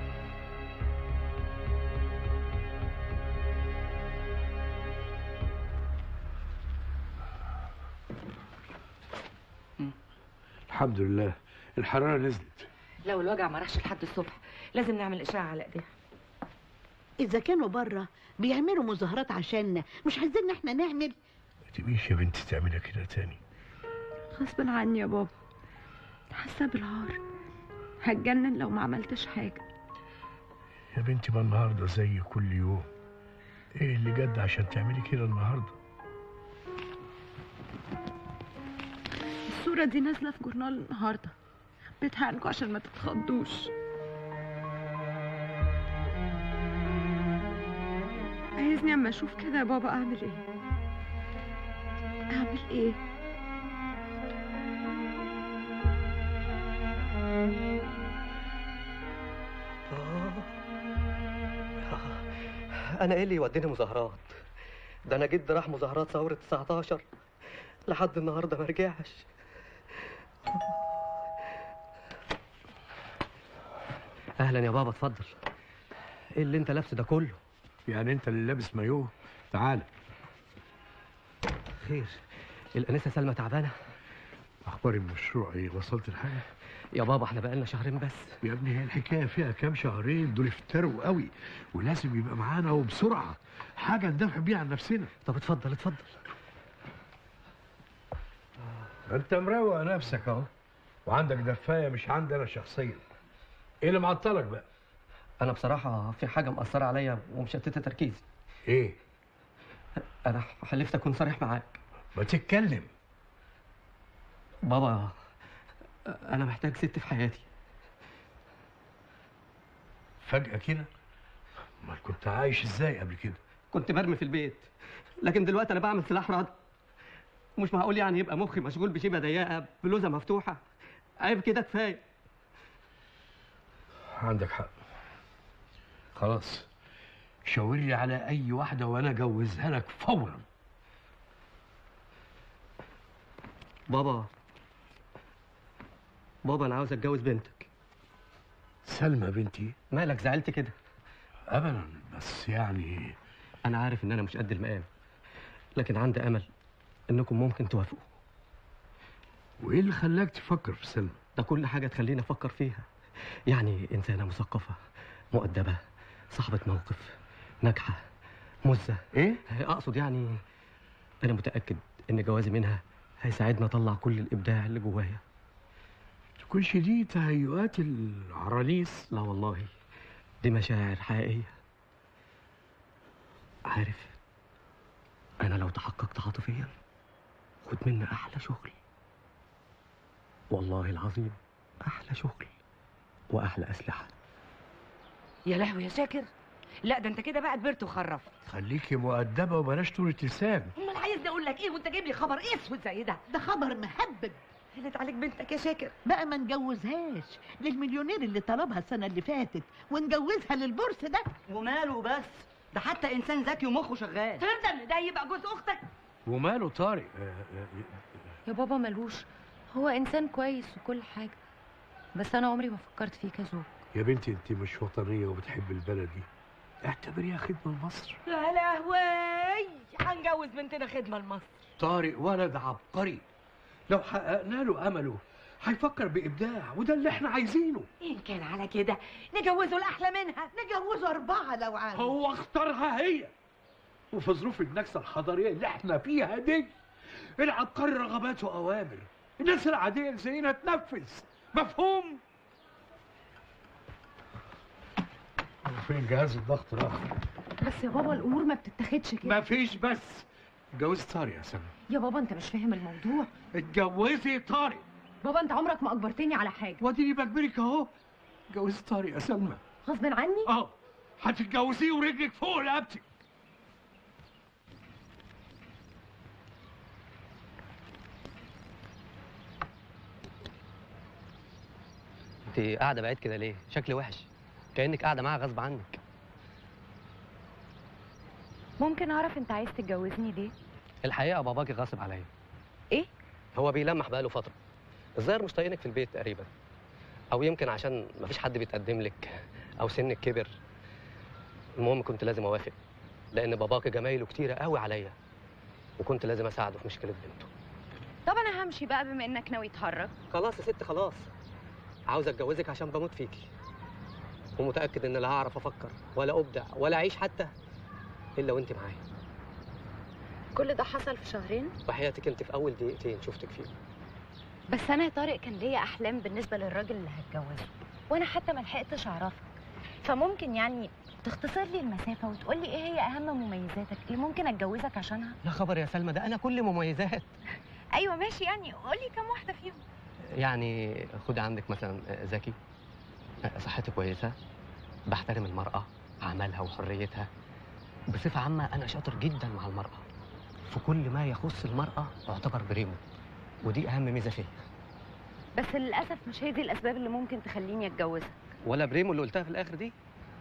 الحمد لله الحراره نزلت لو الوجع ما راحش لحد الصبح لازم نعمل اشعه على ايديها إذا كانوا بره بيعملوا مظاهرات عشاننا مش عايزيننا احنا نعمل ما تبقيش يا بنتي تعملي كده تاني غصب عني يا بابا حاسة بالعار هتجنن لو ما عملتش حاجة يا بنتي ما النهارده زي كل يوم ايه اللي جد عشان تعملي كده النهارده الصورة دي نازلة في جورنال النهاردة خبيتها عنكم عشان ما تتخضوش عايزني اما اشوف كده يا بابا اعمل ايه اعمل ايه انا ايه اللي يوديني مظاهرات ده انا جد راح مظاهرات ثوره 19 لحد النهارده ما رجعش اهلا يا بابا اتفضل ايه اللي انت لابسه ده كله يعني انت اللي لابس مايوه تعال خير الانسه سلمى تعبانه اخبار المشروع ايه وصلت لحاجه يا بابا احنا بقالنا شهرين بس يا ابني هي الحكايه فيها كام شهرين دول افتروا قوي ولازم يبقى معانا وبسرعه حاجه ندافع بيها عن نفسنا طب اتفضل اتفضل انت مروق نفسك اهو وعندك دفايه مش عندي انا شخصيا ايه اللي معطلك بقى انا بصراحه في حاجه مأثره عليا ومشتته تركيزي ايه انا حلفت اكون صريح معاك ما تتكلم بابا انا محتاج ست في حياتي فجاه كده امال كنت عايش ازاي قبل كده كنت برمي في البيت لكن دلوقتي انا بعمل سلاح رد ومش معقول يعني يبقى مخي مشغول بشيبه ضيقه بلوزه مفتوحه عيب كده كفايه عندك حق خلاص شاور لي على اي واحده وانا اجوزها لك فورا بابا بابا انا عاوز اتجوز بنتك سلمى بنتي مالك زعلت كده ابدا بس يعني انا عارف ان انا مش قد المقام لكن عندي امل انكم ممكن توافقوا وايه اللي خلاك تفكر في سلمى ده كل حاجه تخليني افكر فيها يعني انسانه مثقفه مؤدبه صاحبه موقف ناجحه مزه ايه اقصد يعني انا متاكد ان جوازي منها هيساعدني اطلع كل الابداع اللي جوايا تكونش دي تهيؤات العرانيس لا والله دي مشاعر حقيقيه عارف انا لو تحققت عاطفيا خد مني احلى شغل والله العظيم احلى شغل واحلى اسلحه يا لهوي يا شاكر لا ده انت كده بقى كبرت وخرفت خليكي مؤدبة وبلاش طولة لسان امال عايزني اقول لك ايه وانت جايب لي خبر اسود زي ده ده خبر مهبب قلت عليك بنتك يا شاكر بقى ما نجوزهاش للمليونير اللي طلبها السنة اللي فاتت ونجوزها للبورس ده وماله بس ده حتى انسان ذكي ومخه شغال ترضى ان ده يبقى جوز اختك وماله طارق آه، آه، يا بابا ملوش هو انسان كويس وكل حاجه بس انا عمري ما فكرت فيه كزوج يا بنتي انت مش وطنية وبتحب البلد دي اعتبريها خدمة لمصر يا لهوي هنجوز بنتنا خدمه لمصر طارق ولد عبقري لو حققنا له امله هيفكر بابداع وده اللي احنا عايزينه ان كان على كده نجوزه الاحلى منها نجوزه اربعة لو عايز هو اختارها هي وفي ظروف النكسه الحضاريه اللي احنا فيها دي العبقري رغباته اوامر الناس العاديه اللي زينا تنفذ مفهوم فين جهاز الضغط الاخر بس يا بابا الامور ما بتتاخدش كده مفيش بس اتجوزي طارق يا سلمى يا بابا انت مش فاهم الموضوع اتجوزي طارق بابا انت عمرك ما اجبرتني على حاجه واديني بجبرك اهو اتجوزي طارق يا سلمى غصب عني اه هتتجوزيه ورجلك فوق رقبتك انت قاعده بعيد كده ليه شكلي وحش كانك قاعده معاها غصب عنك ممكن اعرف انت عايز تتجوزني ليه الحقيقه باباكي غاصب عليا ايه هو بيلمح بقاله فتره الظاهر مش طايقنك في البيت تقريبا او يمكن عشان مفيش حد بيتقدم لك او سنك كبر المهم كنت لازم اوافق لان باباكي جمايله كتيره قوي عليا وكنت لازم اساعده في مشكله بنته طب انا همشي بقى بما انك ناوي تهرج خلاص يا ست خلاص عاوز اتجوزك عشان بموت فيكي ومتاكد ان لا هعرف افكر ولا ابدع ولا اعيش حتى الا وانت معايا كل ده حصل في شهرين وحياتك انت في اول دقيقتين شفتك فيهم بس انا يا طارق كان ليا احلام بالنسبه للراجل اللي هتجوزه وانا حتى ما لحقتش اعرفك فممكن يعني تختصر لي المسافه وتقول لي ايه هي اهم مميزاتك اللي ممكن اتجوزك عشانها يا خبر يا سلمى ده انا كل مميزات ايوه ماشي يعني قول لي كم واحده فيهم يعني خد عندك مثلا ذكي صحتي كويسه بحترم المراه عملها وحريتها بصفه عامه انا شاطر جدا مع المراه في كل ما يخص المراه اعتبر بريمو ودي اهم ميزه فيا بس للاسف مش هي دي الاسباب اللي ممكن تخليني اتجوزك ولا بريمو اللي قلتها في الاخر دي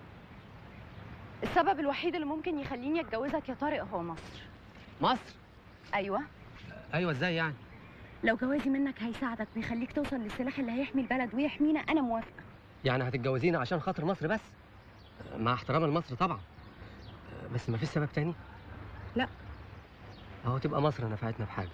السبب الوحيد اللي ممكن يخليني اتجوزك يا طارق هو مصر مصر ايوه ايوه ازاي يعني لو جوازي منك هيساعدك ويخليك توصل للسلاح اللي هيحمي البلد ويحمينا انا موافقه يعني هتتجوزينا عشان خاطر مصر بس مع احترام لمصر طبعا بس ما فيش سبب تاني لا اهو تبقى مصر نفعتنا بحاجه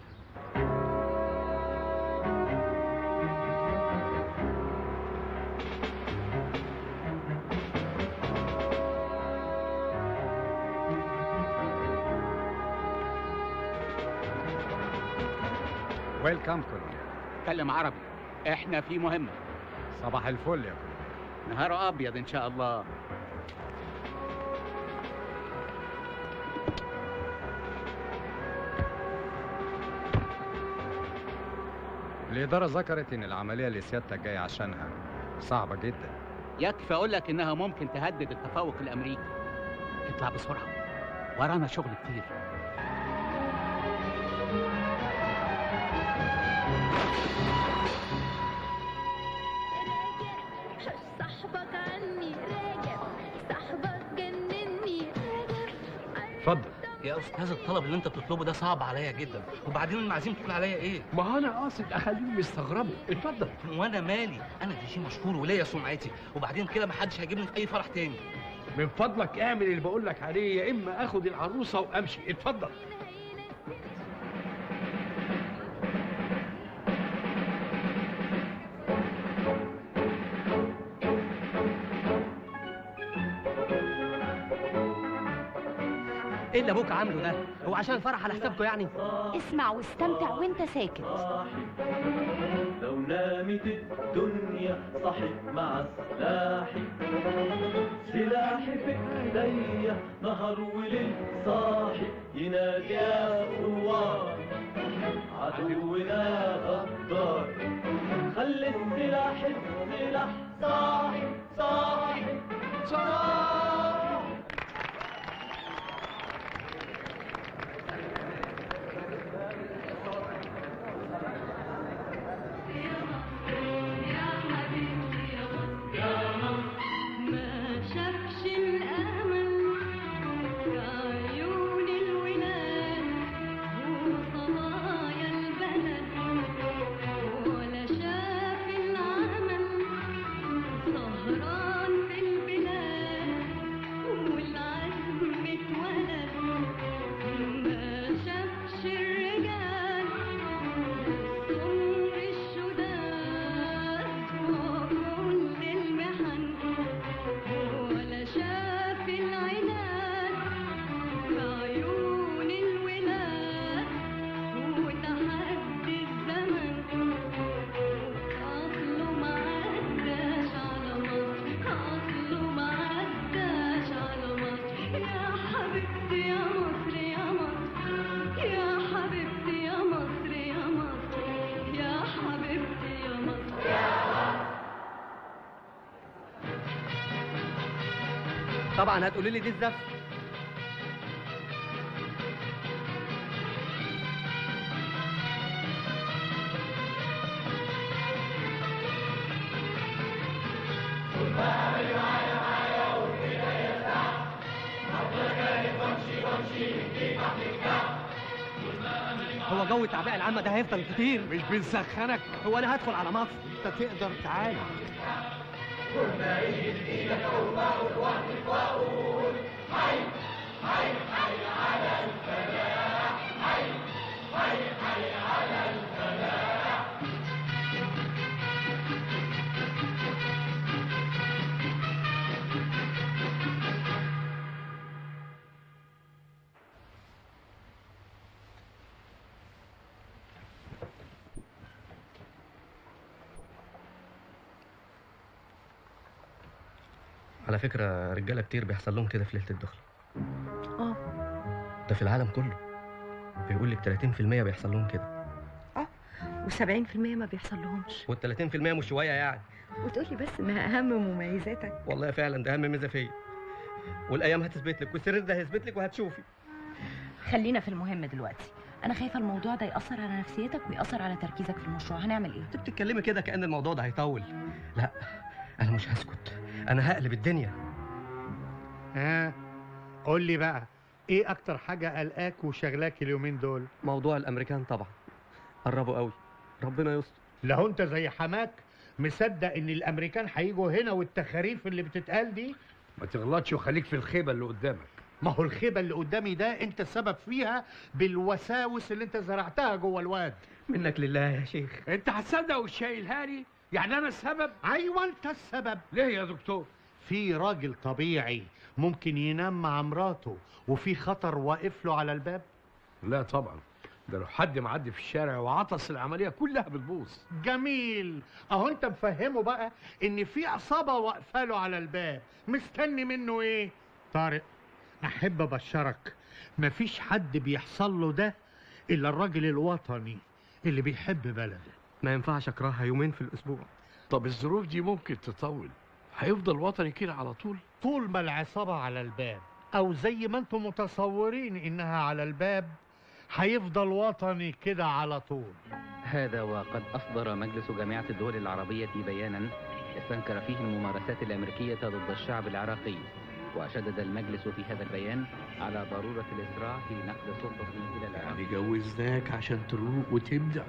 ويلكم كولونيل اتكلم عربي احنا في مهمة صباح الفل يا كولونيل نهار ابيض ان شاء الله الإدارة ذكرت إن العملية اللي سيادتك جاي عشانها صعبة جدا يكفي اقول لك انها ممكن تهدد التفوق الامريكي اطلع بسرعة ورانا شغل كتير صاحبك عني راجع صاحبك جنني اتفضل يا استاذ الطلب اللي انت بتطلبه ده صعب عليا جدا وبعدين المعازيم تقول عليا ايه ما انا قاصد اخليهم يستغربوا اتفضل وانا مالي انا دي شيء مشهور وليا سمعتي وبعدين كده محدش هيجيبني في اي فرح تاني من فضلك اعمل اللي بقول لك عليه يا اما اخد العروسه وامشي اتفضل ايه اللي ابوك عامله ده هو عشان الفرح على حسابكم يعني اسمع واستمتع وانت ساكت لو نامت الدنيا صحت مع سلاحي سلاحي في ايديا نهار وليل صاحي ينادي يا ثوار عدونا غدار خلي السلاح السلاح صاحي صاحي صلاح ما شافش الأمل في عيون الولاد وصبايا البلد ولا شاف العمل سهران في البلاد والعزم اتولد ما شافش الرجال سمر الشداد وكل المحن ولا شاف العناد في عيون الولاد وتحدي الزمن أصله ما عداش على مصر أصله ما عداش على مصر يا حبيبتي يا مصر يا مصر يا حبيبتي يا مصر يا مصر يا حبيبتي يا مصر طبعا هتقولي لي دي الزفه هو جو التعبئه العامه ده هيفضل كتير مش بنسخنك هو انا هدخل على مصر انت تقدر تعالى على فكره رجاله كتير بيحصل لهم كده في ليله الدخله اه ده في العالم كله بيقول لك 30% بيحصل لهم كده و70% ما بيحصل لهمش وال 30% مش شويه يعني وتقولي بس انها اهم مميزاتك والله فعلا ده اهم ميزه فيا والايام هتثبت لك والسرير ده هيثبت لك وهتشوفي خلينا في المهم دلوقتي انا خايفه الموضوع ده ياثر على نفسيتك وياثر على تركيزك في المشروع هنعمل ايه انت بتتكلمي كده كان الموضوع ده هيطول لا انا مش هسكت انا هقلب الدنيا ها قول لي بقى ايه اكتر حاجه قلقاك وشغلاك اليومين دول موضوع الامريكان طبعا قربوا قوي ربنا يستر لو انت زي حماك مصدق ان الامريكان هيجوا هنا والتخاريف اللي بتتقال دي ما تغلطش وخليك في الخيبه اللي قدامك ما هو الخيبه اللي قدامي ده انت السبب فيها بالوساوس اللي انت زرعتها جوه الواد منك لله يا شيخ انت هتصدق وشايلها لي يعني انا السبب ايوه انت السبب ليه يا دكتور في راجل طبيعي ممكن ينام مع مراته وفي خطر واقف له على الباب لا طبعا ده لو حد معدي في الشارع وعطس العمليه كلها بتبوظ جميل اهو انت مفهمه بقى ان في عصابه واقفه له على الباب مستني منه ايه طارق احب ابشرك مفيش حد بيحصل له ده الا الراجل الوطني اللي بيحب بلده ما ينفعش اكرهها يومين في الاسبوع طب الظروف دي ممكن تطول هيفضل وطني كده على طول طول ما العصابه على الباب او زي ما انتم متصورين انها على الباب هيفضل وطني كده على طول هذا وقد أصدر مجلس جامعة الدول العربية بيانا استنكر فيه الممارسات الأمريكية ضد الشعب العراقي وشدد المجلس في هذا البيان على ضرورة الإسراع في نقل سلطته إلى العراق يعني جوزناك عشان تروق وتبدع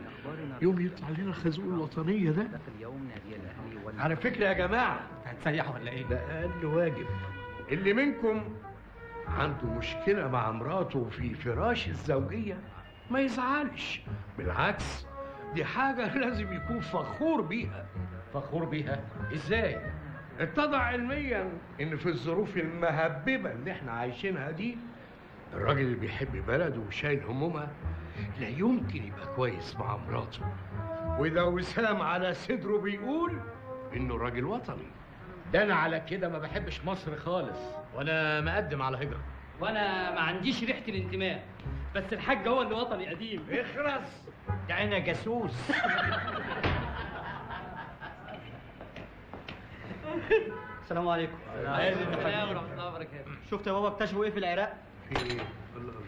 يوم يطلع لنا الخازوق الوطنية ده اليوم نادي الأهلي وال... على فكرة يا جماعة هتسيح ولا ايه؟ ده أقل واجب اللي منكم عنده مشكلة مع مراته في فراش الزوجية ما يزعلش بالعكس دي حاجة لازم يكون فخور بيها فخور بيها ازاي اتضح علميا ان في الظروف المهببة اللي احنا عايشينها دي الراجل اللي بيحب بلده وشايل همومها لا يمكن يبقى كويس مع مراته وده وسام على صدره بيقول انه راجل وطني ده انا على كده ما بحبش مصر خالص وانا مقدم على هجرة وانا ما عنديش ريحه الانتماء بس الحاج هو اللي وطني قديم اخرس ده انا جاسوس السلام عليكم وعليكم السلام ورحمة الله وبركاته شفت يا بابا اكتشفوا ايه في العراق؟ في ايه؟ الله الله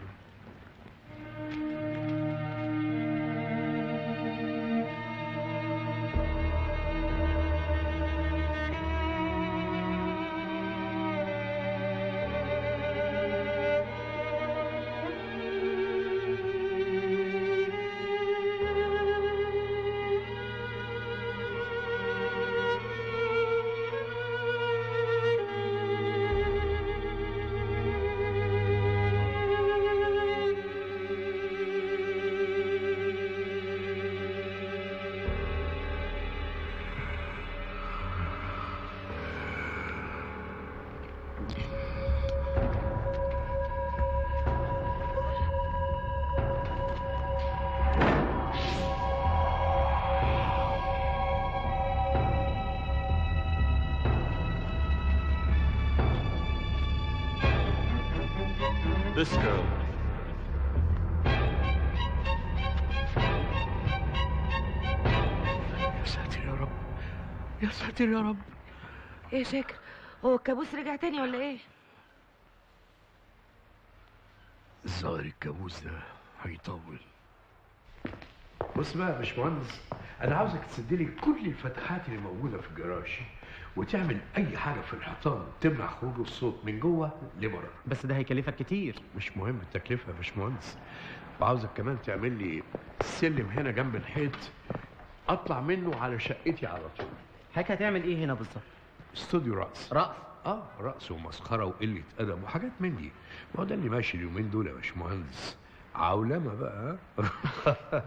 This girl. يا ساتر يا رب يا ساتر يا رب ايه يا شاكر هو الكابوس رجع تاني ولا ايه الظاهر الكابوس ده هيطول بص بقى يا باشمهندس انا عاوزك تسد لي كل الفتحات اللي موجوده في الجراج وتعمل اي حاجه في الحيطان تمنع خروج الصوت من جوه لبره بس ده هيكلفك كتير مش مهم التكلفه يا باشمهندس وعاوزك كمان تعمل لي سلم هنا جنب الحيط اطلع منه على شقتي على طول حضرتك هتعمل ايه هنا بالظبط؟ استوديو رقص رقص اه رقص ومسخره وقله ادب وحاجات من دي ما هو ده اللي ماشي اليومين دول يا باشمهندس عولمه بقى ها؟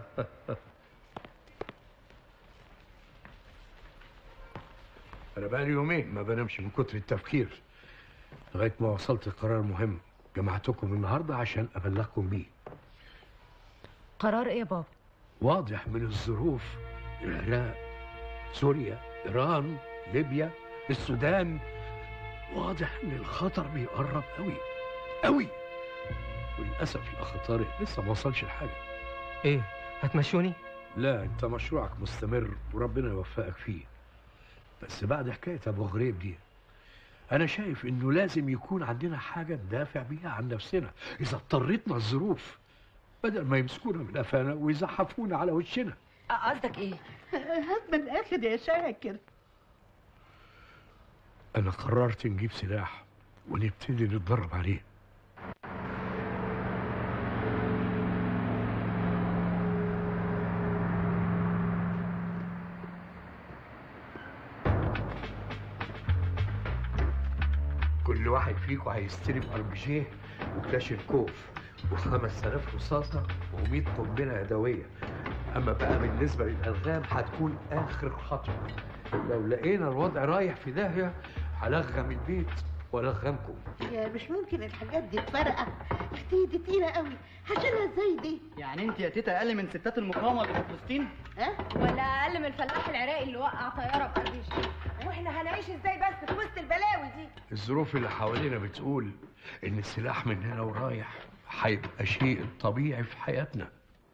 انا بقى يومين ما بنامش من كتر التفكير لغايه ما وصلت لقرار مهم جمعتكم النهارده عشان ابلغكم بيه قرار ايه يا بابا واضح من الظروف العراق سوريا ايران ليبيا السودان واضح ان الخطر بيقرب قوي قوي وللاسف يا اخ طارق لسه ما وصلش لحاجه ايه هتمشوني لا انت مشروعك مستمر وربنا يوفقك فيه بس بعد حكايه ابو غريب دي انا شايف انه لازم يكون عندنا حاجه ندافع بيها عن نفسنا اذا اضطرتنا الظروف بدل ما يمسكونا من قفانا ويزحفونا على وشنا قصدك ايه هات من الاخر يا شاكر انا قررت نجيب سلاح ونبتدي نتدرب عليه كل واحد فيكم هيستلم اربجيه وكلاشينكوف وخمس آلاف رصاصة و100 قنبلة يدوية أما بقى بالنسبة للألغام هتكون آخر خطوة لو لقينا الوضع رايح في داهية هلغم البيت والغمكم يا مش ممكن الحاجات دي تفرقع دي دي تقيلة قوي هشيلها ازاي دي يعني انت يا تيتا اقل من ستات المقاومه اللي في فلسطين؟ ها؟ ولا اقل من الفلاح العراقي اللي وقع طياره بقريش واحنا هنعيش ازاي بس في وسط البلاوي دي الظروف اللي حوالينا بتقول إن السلاح من هنا ورايح هيبقى شيء طبيعي في حياتنا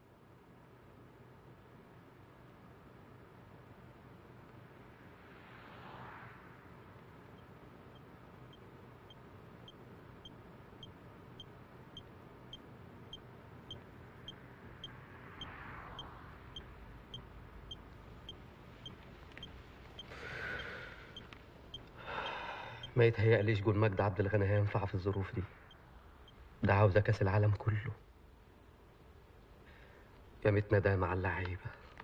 ما يتهيأليش جول مجد عبد الغني هينفع في الظروف دي ده عاوزة كاس العالم كله يا ميت ندامة على اللعيبة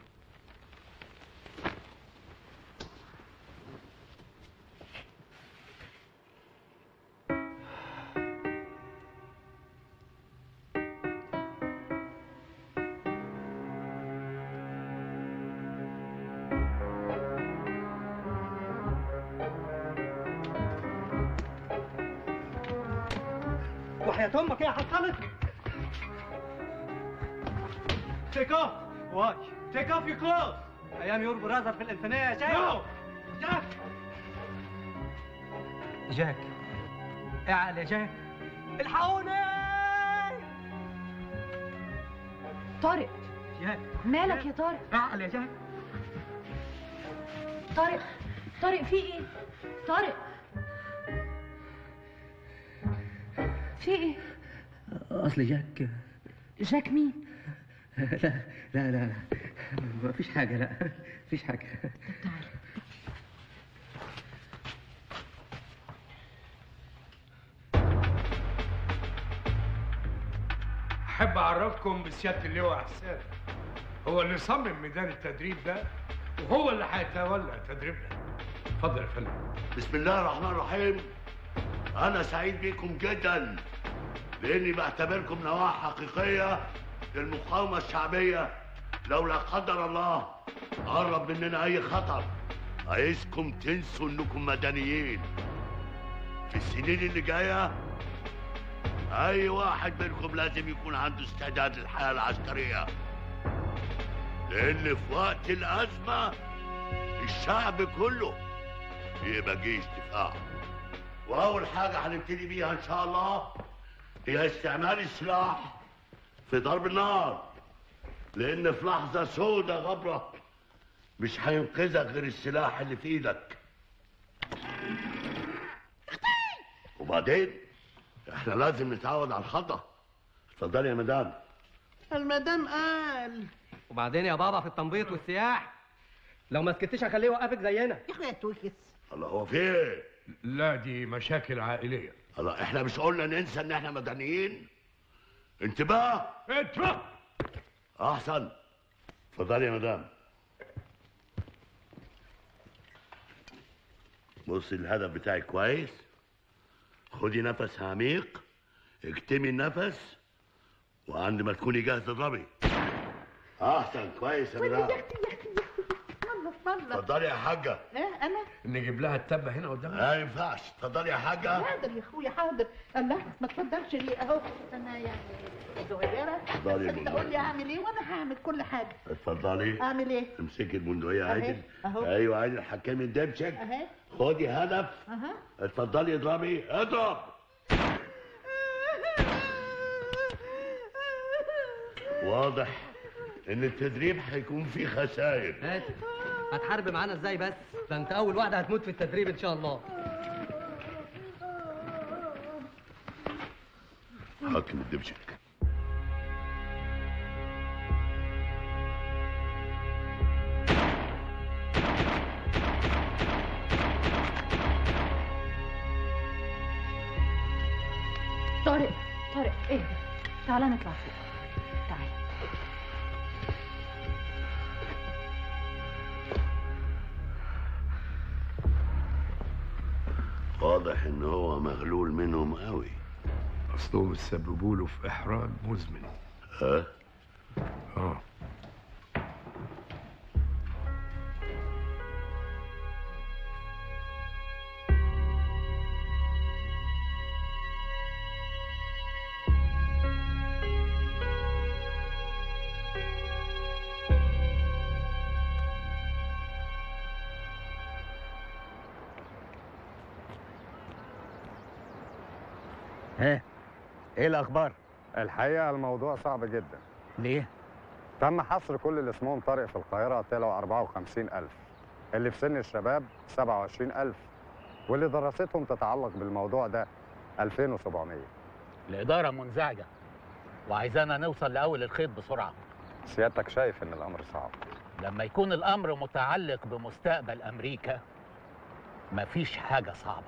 وحياة امك ايه حصلت؟ تيك اوف واي تيك اوف يور كلوز ايام يور براذر في الانفينيه يا جاك نو جاك جاك اعقل يا جاك الحقوني طارق جاك مالك يا طارق اعقل يا جاك طارق طارق في ايه طارق في ايه اصل جاك جاك مين لا لا لا ما فيش حاجه لا مفيش حاجه احب اعرفكم بسياده اللواء حسان هو اللي صمم ميدان التدريب ده وهو اللي هيتولى تدريبنا اتفضل يا فندم بسم الله الرحمن الرحيم أنا سعيد بيكم جدا لأني بعتبركم نواة حقيقية للمقاومة الشعبية لو لا قدر الله قرب مننا أي خطر عايزكم تنسوا إنكم مدنيين في السنين اللي جاية أي واحد منكم لازم يكون عنده استعداد للحياة العسكرية لأن في وقت الأزمة الشعب كله يبقى جيش دفاع واول حاجه هنبتدي بيها ان شاء الله هي استعمال السلاح في ضرب النار لان في لحظه سودة غبره مش هينقذك غير السلاح اللي في ايدك وبعدين احنا لازم نتعود على الخطا اتفضلي يا مدام المدام قال وبعدين يا بابا في التنبيط والسياح لو ما سكتش هخليه يوقفك زينا يا اخويا توكس الله هو في ايه لا دي مشاكل عائليه الله احنا مش قلنا ننسى ان احنا مدنيين انتباه انتباه احسن اتفضلي يا مدام بصي الهدف بتاعك كويس خدي نفس عميق اكتمي النفس وعند ما تكوني جاهزه اضربي احسن كويس يا يا مدام اختي يا اختي والله والله اتفضلي يا حاجه ايه انا نجيب لها التبه هنا قدامنا ما ينفعش اتفضلي يا حاجه حاضر يا اخويا حاضر الله ما تفضلش ليه اهو انا يعني صغيره اتفضلي يا انت ماما. قول لي اعمل ايه وانا هعمل كل حاجه اتفضلي اعمل ايه امسكي البندقيه أهي، عادل أهو. ايوه عادل حكمي الدبشك اهي خدي هدف اها اتفضلي اضربي اضرب واضح ان التدريب هيكون فيه خسائر هات هتحارب معانا ازاي بس ده انت اول واحده هتموت في التدريب ان شاء الله حكم الدبشك طارق طارق ايه تعالى نطلع فوق تعالى واضح ان هو مغلول منهم قوي اصلهم سببوا له في احراج مزمن ها اه ها ايه الاخبار الحقيقه الموضوع صعب جدا ليه تم حصر كل اللي اسمهم طارق في القاهره طلعوا 54000 اللي في سن الشباب 27000 واللي دراستهم تتعلق بالموضوع ده 2700 الإدارة منزعجة وعايزانا نوصل لأول الخيط بسرعة سيادتك شايف ان الامر صعب لما يكون الأمر متعلق بمستقبل أمريكا مفيش حاجة صعبة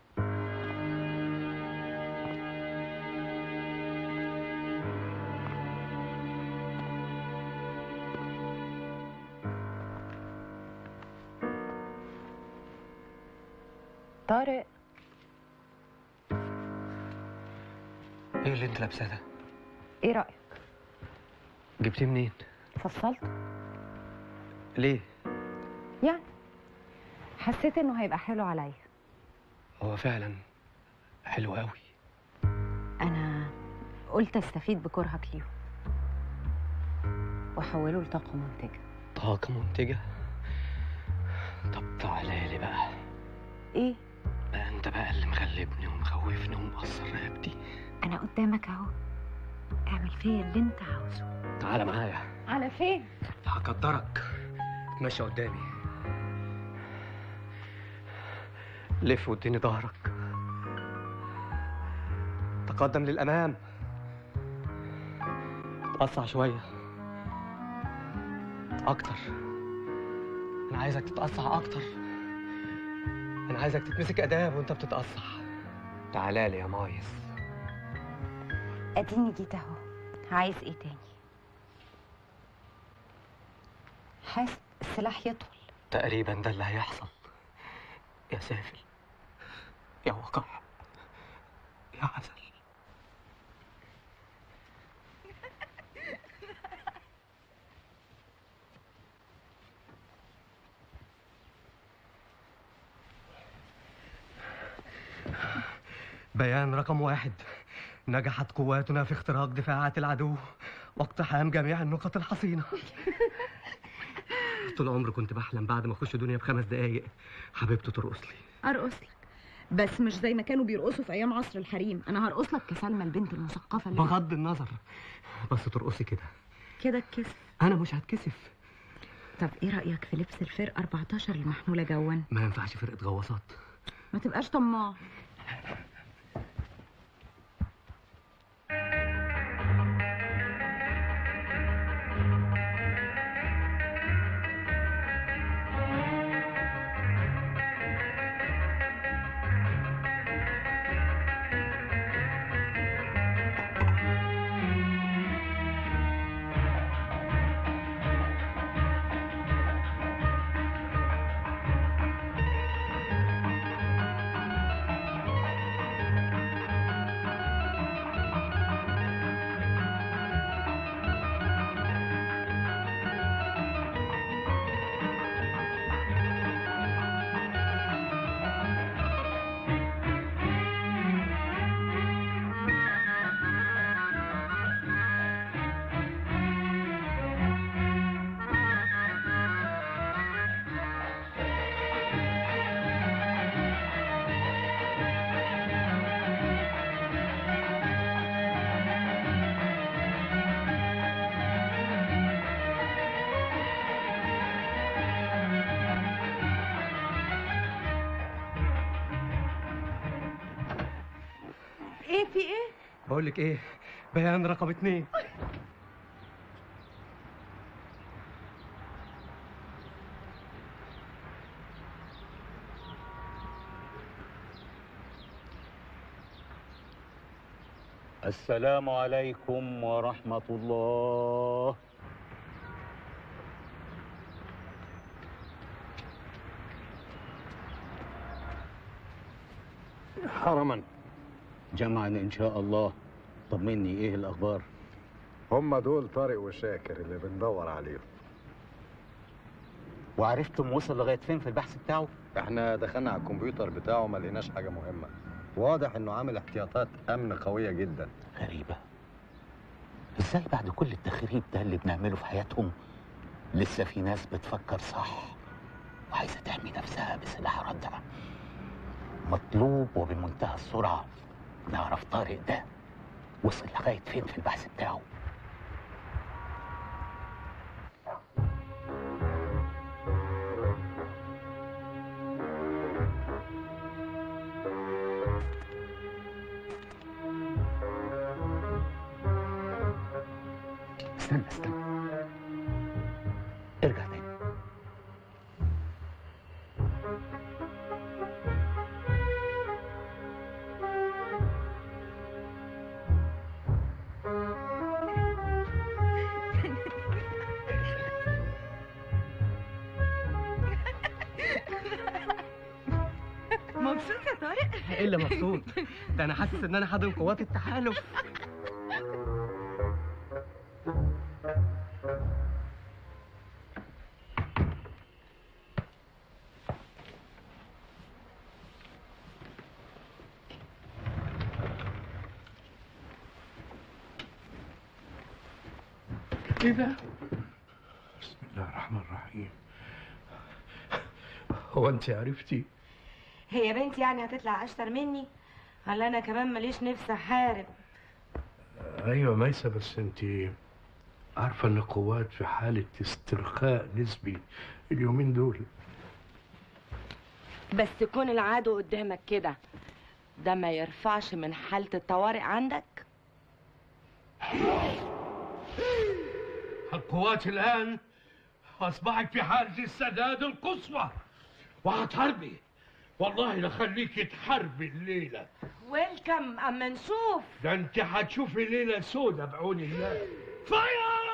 طارق ايه اللي انت لابساه ده ايه رأيك جبتيه منين فصلت ليه يعني حسيت انه هيبقى حلو عليا هو فعلا حلو قوي انا قلت استفيد بكرهك ليهم واحوله لطاقة منتجة طاقة منتجة طب تعالى لي بقى ايه بقى انت بقى اللي مغلبني ومخوفني ومقصر رقبتي انا قدامك اهو اعمل فيا اللي انت عاوزه تعالى معايا على فين هقدرك اتمشى قدامي لف واديني ظهرك تقدم للأمام تقصع شوية أكتر أنا عايزك تتقصع أكتر أنا عايزك تتمسك أداب وأنت بتتقصع تعالى لي يا مايس اديني جيت اهو عايز ايه تاني حاسب السلاح يطول تقريبا ده اللي هيحصل يا سافل يا وقع يا عسل بيان رقم واحد نجحت قواتنا في اختراق دفاعات العدو واقتحام جميع النقط الحصينة طول عمري كنت بحلم بعد ما اخش دنيا بخمس دقايق حبيبته ترقص لي ارقص لك بس مش زي ما كانوا بيرقصوا في ايام عصر الحريم انا هرقص لك كسلمى البنت المثقفه اللي بغض النظر بس ترقصي كده كده اتكسف انا مش هتكسف طب ايه رايك في لبس الفرقه 14 المحموله جوا ما ينفعش فرقة غواصات ما تبقاش طماع ايه في ايه بقول لك ايه بيان رقم اتنين السلام عليكم ورحمة الله حرما جمعا إن شاء الله طمني إيه الأخبار هم دول طارق وشاكر اللي بندور عليهم وعرفتم وصل لغاية فين في البحث بتاعه احنا دخلنا على الكمبيوتر بتاعه ما لقيناش حاجه مهمه واضح انه عامل احتياطات امن قويه جدا غريبة إزاي بعد كل التخريب ده اللي بنعمله في حياتهم لسه في ناس بتفكر صح وعايزة تحمي نفسها بسلاح ردع مطلوب وبمنتهى السرعة نعرف طارق ده وصل لغاية فين في البحث بتاعه استنى استنى ارجع تاني مبسوط يا طارق ايه اللي مبسوط ده انا حاسس ان انا حاضن قوات التحالف ايه ده؟ بسم الله الرحمن الرحيم هو انت عرفتي؟ هي بنتي يعني هتطلع اشطر مني ولا انا كمان ماليش نفس احارب ايوه ميسة بس انت عارفة ان القوات في حالة استرخاء نسبي اليومين دول بس تكون العدو قدامك كده ده ما يرفعش من حالة الطوارئ عندك القوات الآن أصبحت في حالة السداد القصوى وهتحاربي والله لخليكي تحاربي الليلة ويلكم اما نشوف ده انت هتشوفي ليلة سودة بعون الله فاير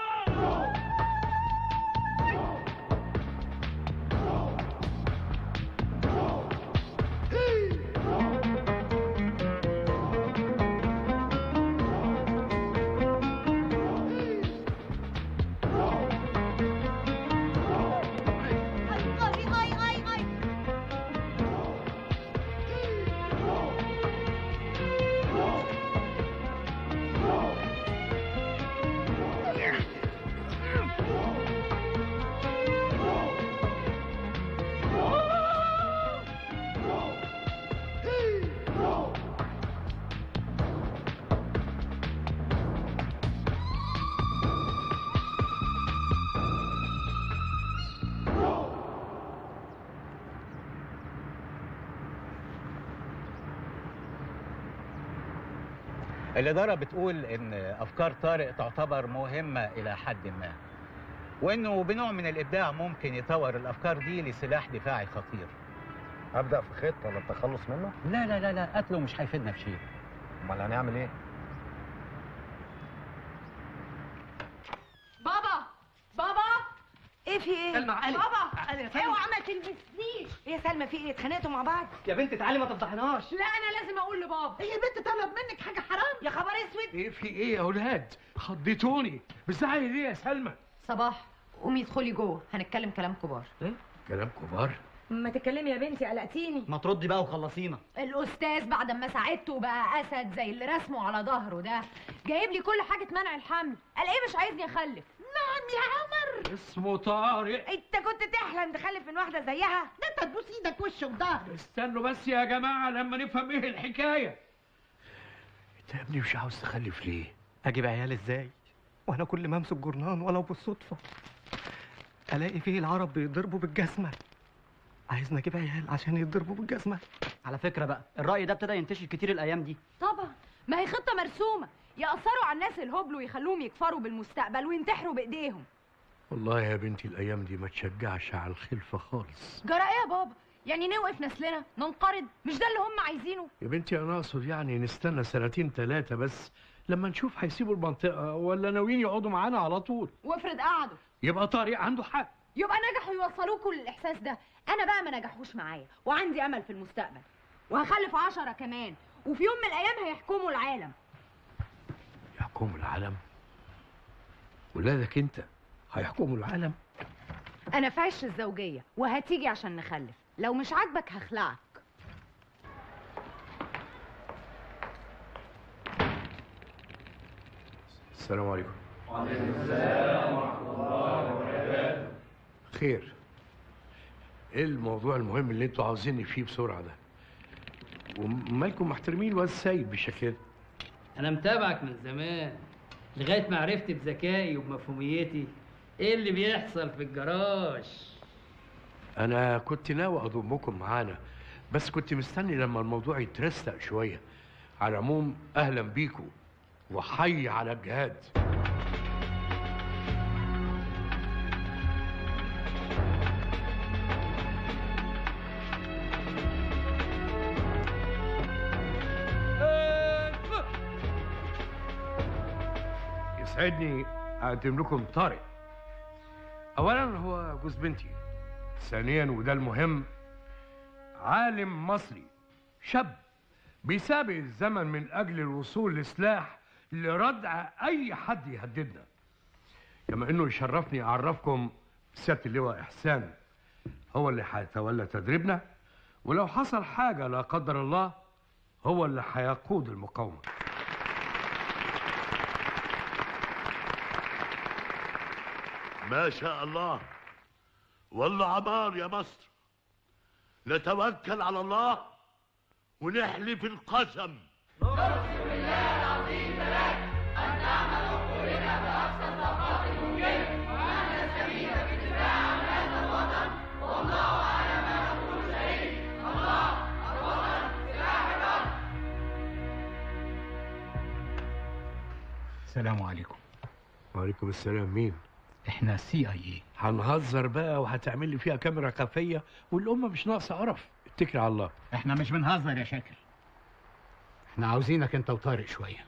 الإدارة بتقول إن أفكار طارق تعتبر مهمة إلى حد ما وإنه بنوع من الإبداع ممكن يطور الأفكار دي لسلاح دفاعي خطير ابدا في خطه للتخلص منه لا لا لا لا قتله مش هيفيدنا في شيء امال هنعمل ايه بابا بابا ايه في ايه؟ سلمى، عقلي. بابا عقلي يا سلمى. اوعى ما تلبسنيش ايه يا سلمى في ايه اتخانقتوا مع بعض؟ يا بنت تعالي ما تفضحناش لا انا لازم اقول لبابا هي بنت طلب منك حاجه حرام يا خبر اسود ايه في ايه يا اولاد خضتوني بتزعلي ليه يا سلمى صباح قومي ادخلي جوه هنتكلم كلام كبار ايه كلام كبار ما تتكلمي يا بنتي قلقتيني ما تردي بقى وخلصينا الاستاذ بعد ما ساعدته بقى اسد زي اللي رسمه على ظهره ده جايب لي كل حاجه منع الحمل قال ايه مش عايزني اخلف نعم يا عمر اسمه طارق انت كنت تحلم تخلف من واحده زيها ده انت تبوس ايدك وش وظهر استنوا بس يا جماعه لما نفهم ايه الحكايه انت يا ابني مش عاوز تخلف ليه اجيب عيال ازاي وانا كل ما امسك جرنان ولو بالصدفه الاقي فيه العرب بيضربوا بالجزمه عايزني اجيب عيال عشان يضربوا بالجزمه على فكرة بقى الرأي ده ابتدى ينتشر كتير الأيام دي طبعا ما هي خطه مرسومه يأثروا على الناس الهبل ويخلوهم يكفروا بالمستقبل وينتحروا بايديهم والله يا بنتي الايام دي ما تشجعش على الخلفه خالص جرى ايه يا بابا يعني نوقف نسلنا ننقرض مش ده اللي هم عايزينه يا بنتي انا اقصد يعني نستنى سنتين ثلاثه بس لما نشوف هيسيبوا المنطقه ولا ناويين يقعدوا معانا على طول وافرض قعدوا يبقى طارق عنده حق يبقى نجحوا يوصلوكوا للاحساس ده انا بقى ما نجحوش معايا وعندي امل في المستقبل وهخلف عشرة كمان وفي يوم من الايام هيحكموا العالم يحكموا العالم ولادك انت هيحكموا العالم انا في عش الزوجيه وهتيجي عشان نخلف لو مش عاجبك هخلعك السلام عليكم وعليكم السلام ورحمة الله وبركاته خير ايه الموضوع المهم اللي انتوا عاوزيني فيه بسرعه ده ومالكم محترمين الواد سيد بالشكل ده أنا متابعك من زمان لغاية ما عرفت بذكائي وبمفهوميتي إيه اللي بيحصل في الجراج انا كنت ناوي اضمكم معانا بس كنت مستني لما الموضوع يترستق شويه على العموم اهلا بيكم وحي على الجهاد يسعدني اقدم لكم طارق اولا هو جوز بنتي ثانيا وده المهم عالم مصري شاب بيسابق الزمن من اجل الوصول لسلاح لردع اي حد يهددنا كما انه يشرفني اعرفكم سياده اللواء احسان هو اللي هيتولى تدريبنا ولو حصل حاجه لا قدر الله هو اللي هيقود المقاومه ما شاء الله والله عمار يا مصر نتوكل على الله ونحلف القسم السلام عليكم وعليكم السلام مين احنا سي اي اي هنهزر بقى وهتعمل لي فيها كاميرا خفيه والامه مش ناقصه قرف اتكل على الله احنا مش بنهزر يا شاكر احنا عاوزينك انت وطارق شويه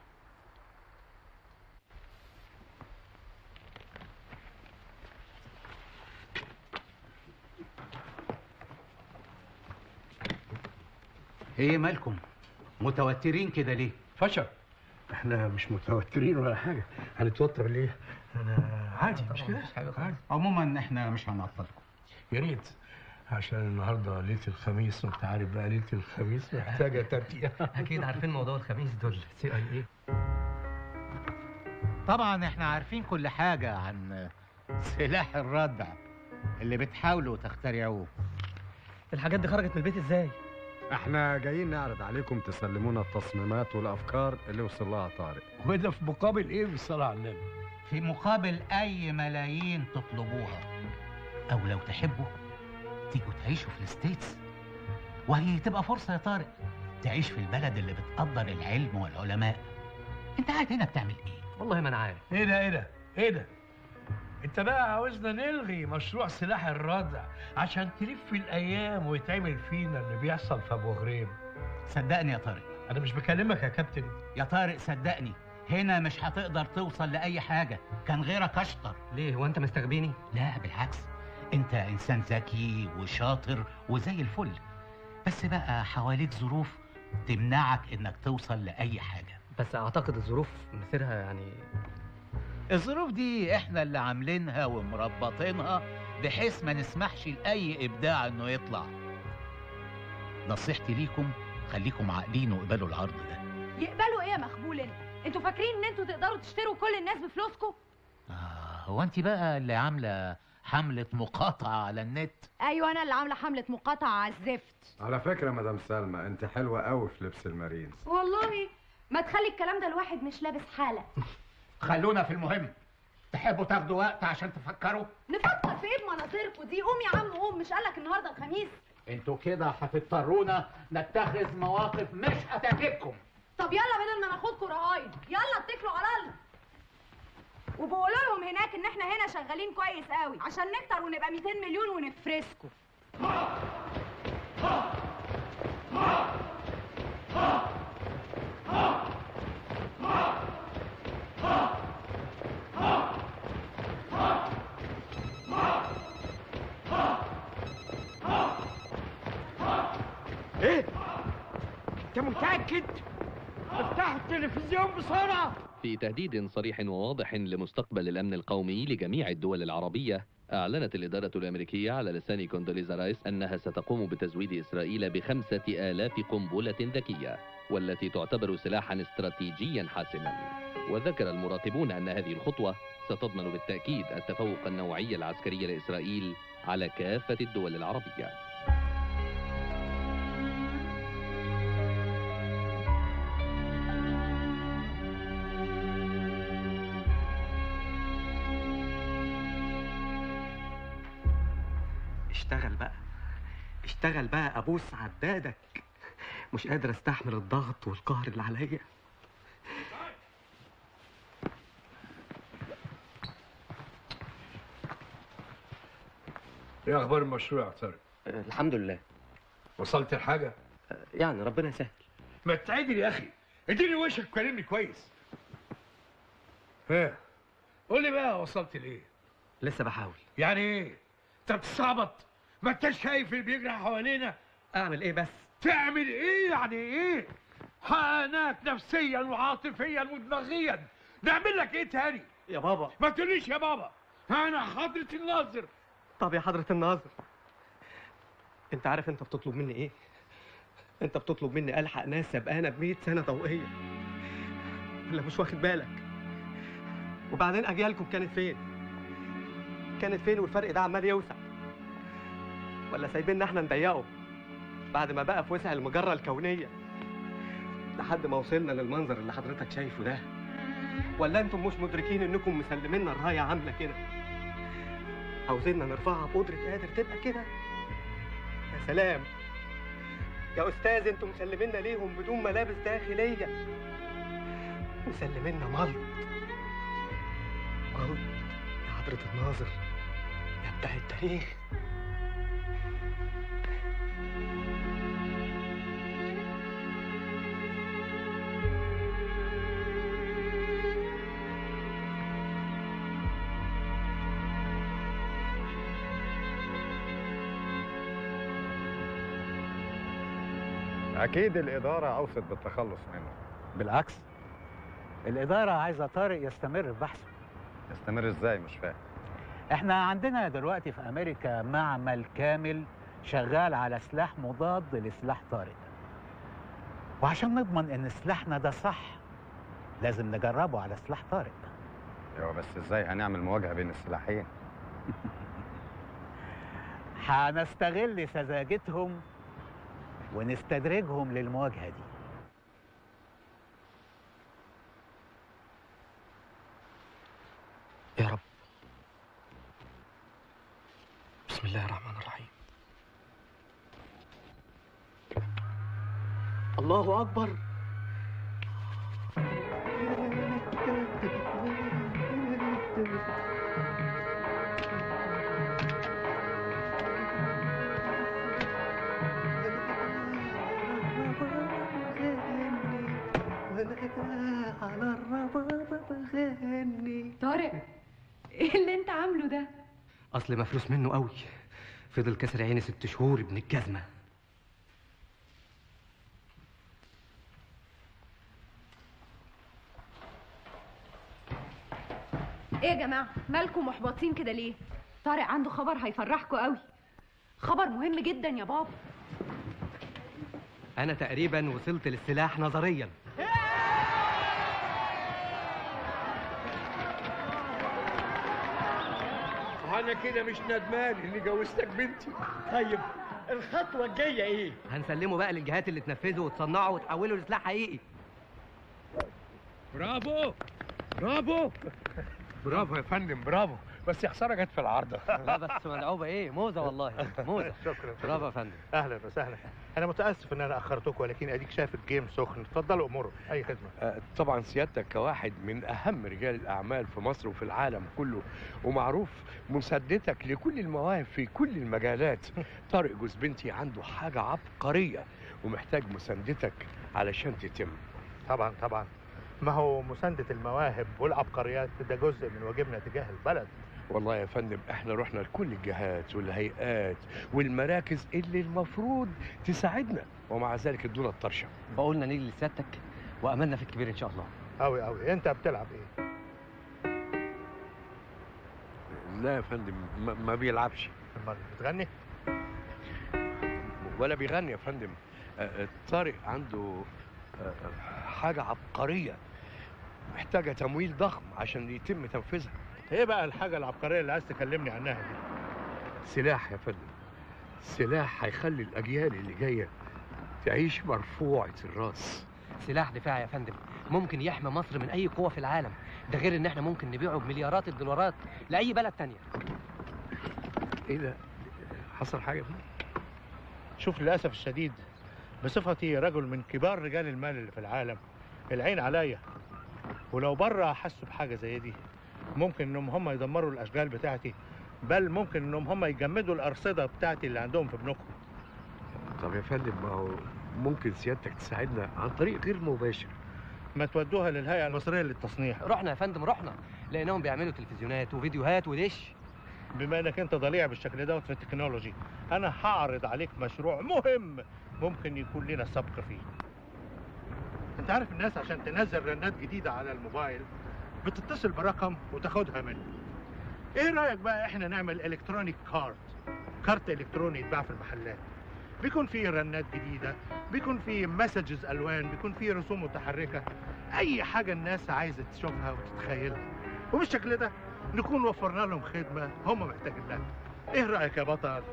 ايه مالكم متوترين كده ليه فشل احنا مش متوترين ولا حاجه هنتوتر ليه انا عادي مش كده عادي عموما احنا مش هنعطلكم يا ريت عشان النهارده ليله الخميس وانت عارف بقى ليله الخميس محتاجه ترتيب اكيد عارفين موضوع الخميس دول سي اي اي طبعا احنا عارفين كل حاجه عن سلاح الردع اللي بتحاولوا تخترعوه الحاجات دي خرجت من البيت ازاي احنا جايين نعرض عليكم تسلمونا التصميمات والافكار اللي وصل لها طارق وده في مقابل ايه بالصلاه على النبي في مقابل اي ملايين تطلبوها او لو تحبوا تيجوا تعيشوا في الستيتس وهي تبقى فرصه يا طارق تعيش في البلد اللي بتقدر العلم والعلماء انت قاعد هنا بتعمل ايه والله ما انا عارف ايه ده ايه ده ايه ده انت بقى عاوزنا نلغي مشروع سلاح الردع عشان تلف الايام ويتعمل فينا اللي بيحصل في ابو غريب صدقني يا طارق انا مش بكلمك يا كابتن يا طارق صدقني هنا مش هتقدر توصل لاي حاجه كان غيرك اشطر ليه هو انت مستغبيني لا بالعكس انت انسان ذكي وشاطر وزي الفل بس بقى حواليك ظروف تمنعك انك توصل لاي حاجه بس اعتقد الظروف مصيرها يعني الظروف دي احنا اللي عاملينها ومربطينها بحيث ما نسمحش لاي ابداع انه يطلع نصيحتي ليكم خليكم عاقلين واقبلوا العرض ده يقبلوا ايه يا مخبول انت انتوا فاكرين ان انتوا تقدروا تشتروا كل الناس بفلوسكم هو انت بقى اللي عامله حمله مقاطعه على النت ايوه انا اللي عامله حمله مقاطعه على الزفت على فكره مدام سلمى انت حلوه قوي في لبس المارينز والله ما تخلي الكلام ده الواحد مش لابس حاله خلونا في المهم تحبوا تاخدوا وقت عشان تفكروا نفكر في ايه بمناظركم دي قوم يا عم قوم مش قالك النهارده الخميس انتوا كده هتضطرونا نتخذ مواقف مش هتعجبكم طب يلا بدل ما ناخدكم رهاين يلا اتكلوا على الله وبقولوا لهم هناك ان احنا هنا شغالين كويس قوي عشان نكتر ونبقى 200 مليون ونفرسكم ايه انت متاكد افتحوا التلفزيون بسرعه في تهديد صريح وواضح لمستقبل الأمن القومي لجميع الدول العربية أعلنت الإدارة الأمريكية على لسان كوندوليزا رايس أنها ستقوم بتزويد إسرائيل بخمسة آلاف قنبلة ذكية والتي تعتبر سلاحا استراتيجيا حاسما وذكر المراقبون أن هذه الخطوة ستضمن بالتأكيد التفوق النوعي العسكري لإسرائيل على كافة الدول العربية اشتغل بقى اشتغل بقى ابوس عدادك مش قادر استحمل الضغط والقهر اللي عليا ايه اخبار المشروع يا طارق الحمد لله وصلت لحاجه يعني ربنا يسهل ما تعدل يا اخي اديني وشك كلمني كويس ها قول لي بقى وصلت لايه لسه بحاول يعني ايه انت بتستعبط ما انتش شايف اللي بيجري حوالينا اعمل ايه بس تعمل ايه يعني ايه حقناك نفسيا وعاطفيا ودماغيا نعمل لك ايه تاني يا بابا ما تقوليش يا بابا انا حضرة الناظر طب يا حضرة الناظر انت عارف انت بتطلب مني ايه انت بتطلب مني الحق ناس سبقانا ب 100 سنه ضوئيه ولا مش واخد بالك وبعدين اجيالكم كانت فين كانت فين والفرق ده عمال يوسع ولا سايبيننا احنا نضيقه بعد ما بقى في وسع المجره الكونيه لحد ما وصلنا للمنظر اللي حضرتك شايفه ده ولا انتم مش مدركين انكم مسلميننا الرايه عامله كده عاوزيننا نرفعها بقدره قادر تبقى كده يا سلام يا استاذ انتم مسلميننا ليهم بدون ملابس داخليه مسلميننا ملط قوي يا حضرة الناظر يا بتاع التاريخ أكيد الإدارة أوصت بالتخلص منه بالعكس الإدارة عايزة طارق يستمر في بحثه يستمر إزاي مش فاهم احنا عندنا دلوقتي في أمريكا معمل كامل شغال على سلاح مضاد لسلاح طارق وعشان نضمن ان سلاحنا ده صح لازم نجربه على سلاح طارق ايوه بس ازاي هنعمل مواجهة بين السلاحين هنستغل سذاجتهم ونستدرجهم للمواجهة دي يا رب بسم الله الرحمن الرحيم الله أكبر على الربابة بغني طارق ايه اللي انت عامله ده؟ أصل مفلوس منه قوي فضل كسر عيني ست شهور ابن الجزمة ايه يا جماعه مالكم محبطين كده ليه طارق عنده خبر هيفرحكم قوي خبر مهم جدا يا بابا أنا تقريبا وصلت للسلاح نظريا انا كده مش ندمان اني جوزتك بنتي طيب الخطوة الجاية إيه؟ هنسلمه بقى للجهات اللي تنفذه وتصنعه وتحوله لسلاح حقيقي برافو برافو برافو يا فندم برافو بس يا خساره جت في العارضه لا بس ملعوبة إيه؟ موزة والله موزة شكرا برافو يا فندم اهلا وسهلا انا متاسف ان انا اخرتكم ولكن اديك شايف الجيم سخن اتفضلوا امروا اي خدمه آه، طبعا سيادتك كواحد من اهم رجال الاعمال في مصر وفي العالم كله ومعروف مساندتك لكل المواهب في كل المجالات طارق جوز بنتي عنده حاجه عبقريه ومحتاج مساندتك علشان تتم طبعا طبعا ما هو مسانده المواهب والعبقريات ده جزء من واجبنا تجاه البلد والله يا فندم احنا رحنا لكل الجهات والهيئات والمراكز اللي المفروض تساعدنا ومع ذلك ادونا الطرشه فقلنا نيجي لسيادتك وأملنا في الكبير إن شاء الله قوي قوي انت بتلعب ايه لا يا فندم ما, ما بيلعبش امال بتغني ولا بيغني يا فندم آه، آه، طارق عنده آه، آه، حاجه عبقريه محتاجه تمويل ضخم عشان يتم تنفيذها ايه بقى الحاجه العبقريه اللي عايز تكلمني عنها دي سلاح يا فندم سلاح هيخلي الاجيال اللي جايه تعيش مرفوعه الراس سلاح دفاعي يا فندم ممكن يحمي مصر من أي قوة في العالم ده غير إن إحنا ممكن نبيعه بمليارات الدولارات لأي بلد تانية ايه ده حصل حاجه يا فندم شوف للاسف الشديد بصفتي رجل من كبار رجال المال اللي في العالم العين عليا ولو بره حسوا بحاجه زي دي ممكن انهم هم يدمروا الاشغال بتاعتي بل ممكن انهم هم يجمدوا الارصده بتاعتي اللي عندهم في بنوكهم طب يا فندم ما هو ممكن سيادتك تساعدنا عن طريق غير مباشر ما تودوها للهيئه المصريه للتصنيع رحنا يا فندم رحنا لقيناهم بيعملوا تلفزيونات وفيديوهات ودش بما انك انت ضليع بالشكل دوت في التكنولوجي انا هعرض عليك مشروع مهم ممكن يكون لنا سبق فيه انت عارف الناس عشان تنزل رنات جديده على الموبايل بتتصل برقم وتاخدها منه ايه رايك بقى احنا نعمل الكترونيك كارت كارت الكتروني يتباع في المحلات بيكون فيه رنات جديده بيكون فيه مسجز الوان بيكون فيه رسوم متحركه اي حاجه الناس عايزه تشوفها وتتخيلها وبالشكل ده نكون وفرنا لهم خدمه هم محتاجين لها ايه رايك يا بطل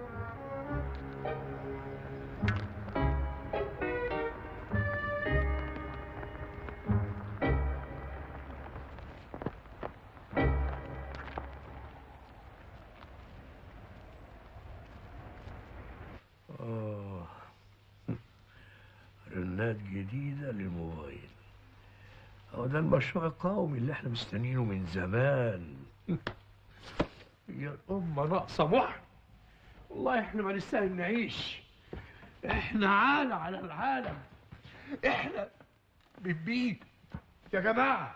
آه رنات جديدة للموبايل هو ده المشروع القومي اللي احنا مستنيينه من زمان يا الأمة ناقصة محن والله احنا ما نستاهل نعيش احنا عالة على العالم احنا بنبيد يا جماعة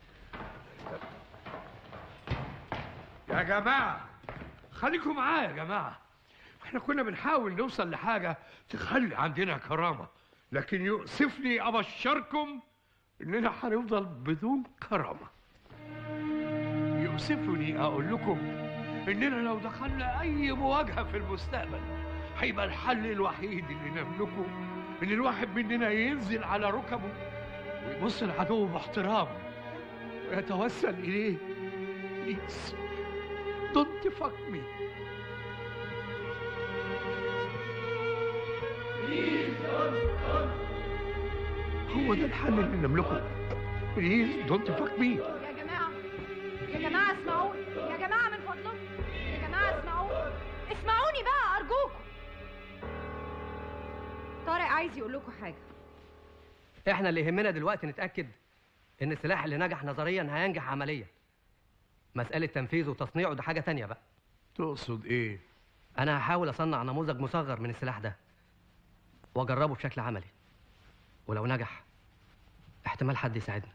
يا جماعة خليكم معايا يا جماعة احنا كنا بنحاول نوصل لحاجة تخلي عندنا كرامة لكن يؤسفني أبشركم إننا هنفضل بدون كرامة يؤسفني أقول لكم إننا لو دخلنا أي مواجهة في المستقبل هيبقى الحل الوحيد اللي نملكه إن الواحد مننا ينزل على ركبه ويبص لعدوه باحترام ويتوسل إليه Please, don't fuck me. هو ده الحل اللي نملكه بليز دونت فاك مي يا جماعة يا جماعة اسمعوني يا جماعة من فضلكم يا جماعة اسمعوني اسمعوني بقى أرجوكم طارق عايز يقول لكم حاجة احنا اللي يهمنا دلوقتي نتاكد ان السلاح اللي نجح نظريا هينجح عمليا مساله تنفيذه وتصنيعه ده حاجه تانية بقى تقصد ايه انا هحاول اصنع نموذج مصغر من السلاح ده واجربه بشكل عملي ولو نجح احتمال حد يساعدنا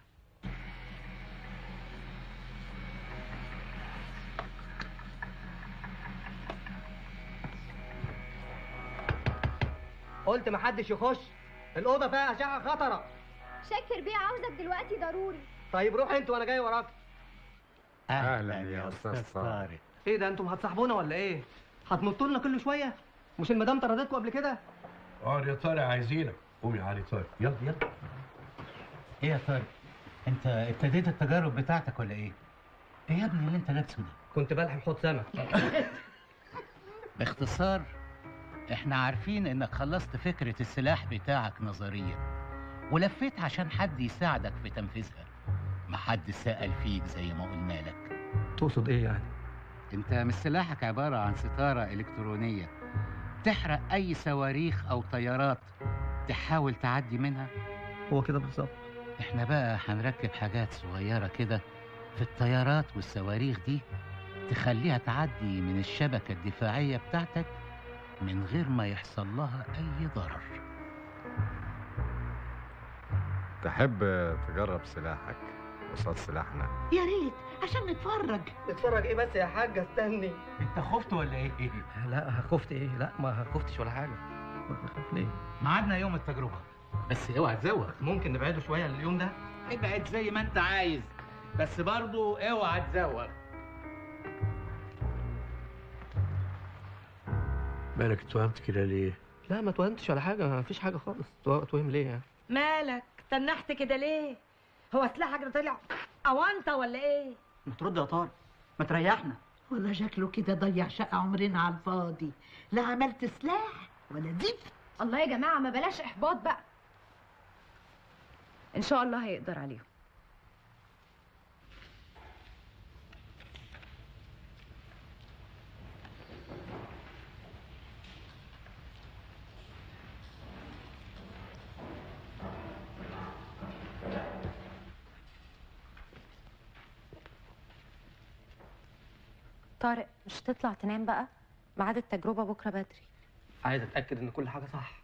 قلت محدش يخش الاوضه فيها اشعه خطره شاكر بيه عاوزك دلوقتي ضروري طيب روح انت وانا جاي وراك اهلا يا استاذ طارق ايه ده انتم هتصاحبونا ولا ايه هتنطوا لنا كل شويه مش المدام طردتكم قبل كده اقعد يا طارق عايزينك قوم يا علي طارق يلا يلا ايه يا طارق انت ابتديت التجارب بتاعتك ولا ايه ايه يا ابني اللي انت لابسه ده كنت بلحم حوض سمك باختصار احنا عارفين انك خلصت فكرة السلاح بتاعك نظريا ولفيت عشان حد يساعدك في تنفيذها محد سأل فيك زي ما قلنا لك تقصد ايه يعني انت مش سلاحك عبارة عن ستارة الكترونية تحرق اي صواريخ او طيارات تحاول تعدي منها هو كده بالظبط احنا بقى هنركب حاجات صغيرة كده في الطيارات والصواريخ دي تخليها تعدي من الشبكة الدفاعية بتاعتك من غير ما يحصل لها أي ضرر تحب تجرب سلاحك قصاد سلاحنا يا ريت عشان نتفرج نتفرج ايه بس يا حاج استني انت خفت ولا ايه؟ لا خفت ايه لا ما خفتش ولا حاجه خاف ليه ميعادنا يوم التجربة بس اوعى تزوق ممكن نبعده شويه اليوم ده ابعد زي ما انت عايز بس برضو اوعى تزوق مالك اتوهمت كده ليه؟ لا ما توهمتش ولا حاجه ما فيش حاجه خالص تو- توهم ليه يعني مالك تنحت كده ليه هو سلاحك ده طلع اوانطه ولا ايه ما ترد يا طارق ما تريحنا والله شكله كده ضيع شقة عمرنا على الفاضي لا عملت سلاح ولا زفت الله يا جماعة ما بلاش إحباط بقى إن شاء الله هيقدر عليهم طارق مش تطلع تنام بقى ميعاد التجربة بكرة بدري عايز اتاكد ان كل حاجه صح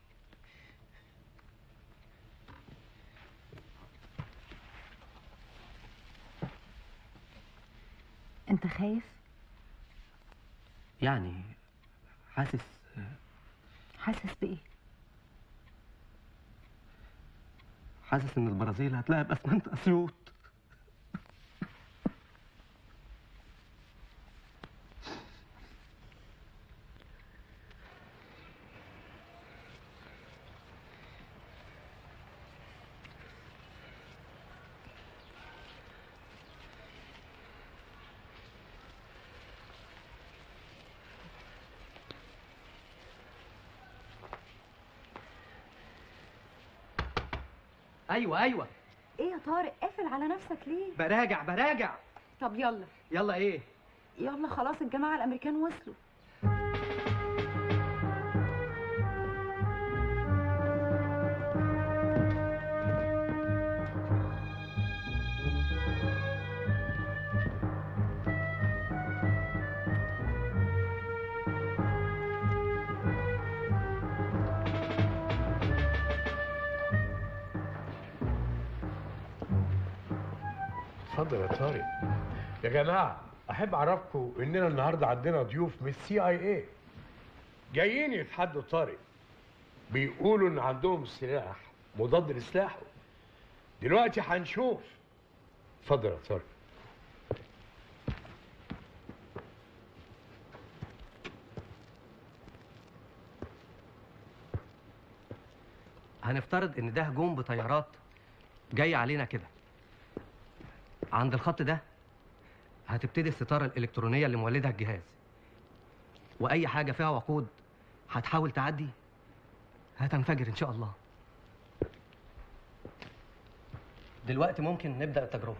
انت خايف يعني حاسس حاسس بايه حاسس ان البرازيل هتلاعب اسمنت اسيوط ايوه ايوه ايه يا طارق قافل على نفسك ليه براجع براجع طب يلا يلا ايه يلا خلاص الجماعه الامريكان وصلوا اتفضل يا طارق يا جماعه احب اعرفكم اننا النهارده عندنا ضيوف من السي اي اي جايين يتحدوا طارق بيقولوا ان عندهم سلاح مضاد لسلاحه دلوقتي هنشوف اتفضل يا طارق هنفترض ان ده هجوم بطيارات جاي علينا كده عند الخط ده هتبتدي الستاره الالكترونيه اللي مولدها الجهاز واي حاجه فيها وقود هتحاول تعدي هتنفجر ان شاء الله دلوقتي ممكن نبدا التجربه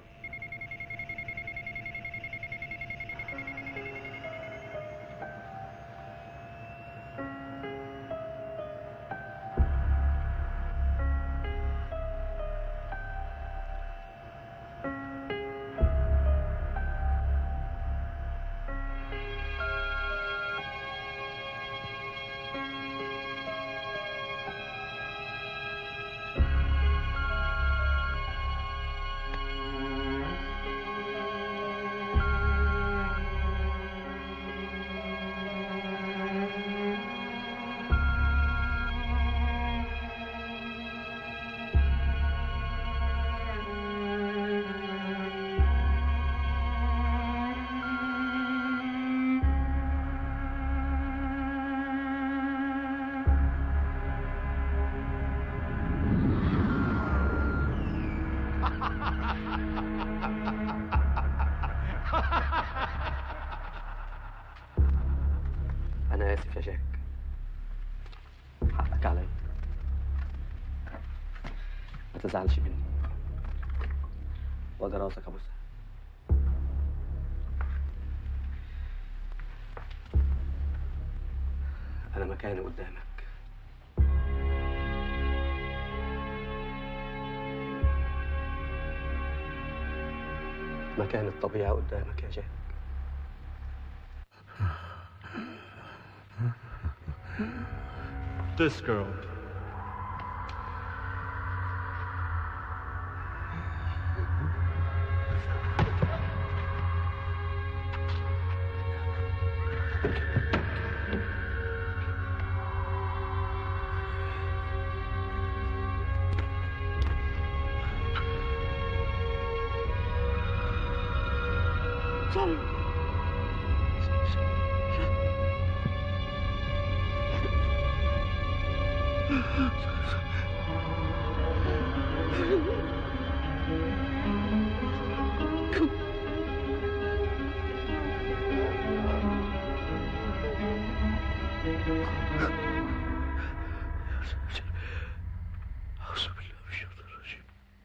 انا اسف يا جاك حقك عليا ما تزعلش مني وده راسك ابوسها انا مكاني قدامك مكان الطبيعة قدامك يا جاك This girl. أعوذ بالله من الشيطان الرجيم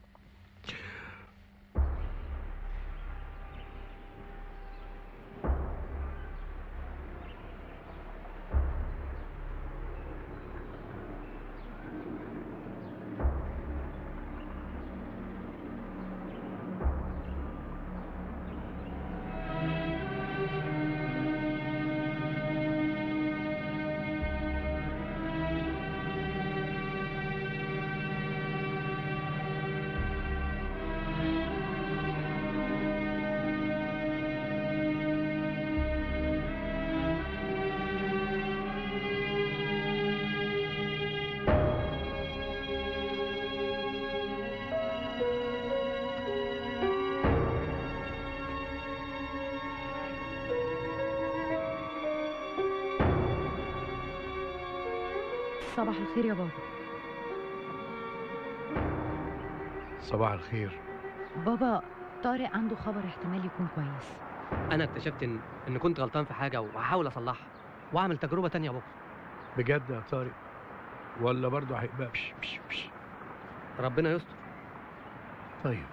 صباح الخير يا بابا صباح الخير بابا طارق عنده خبر احتمال يكون كويس انا اكتشفت ان ان كنت غلطان في حاجه وهحاول اصلحها واعمل تجربه تانية بكره بجد يا طارق ولا برضه هيبقى بش بش بش ربنا يستر طيب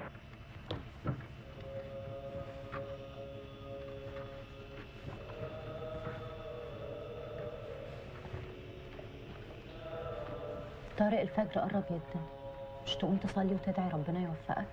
طارق الفجر قرب جدا مش تقوم تصلي وتدعي ربنا يوفقك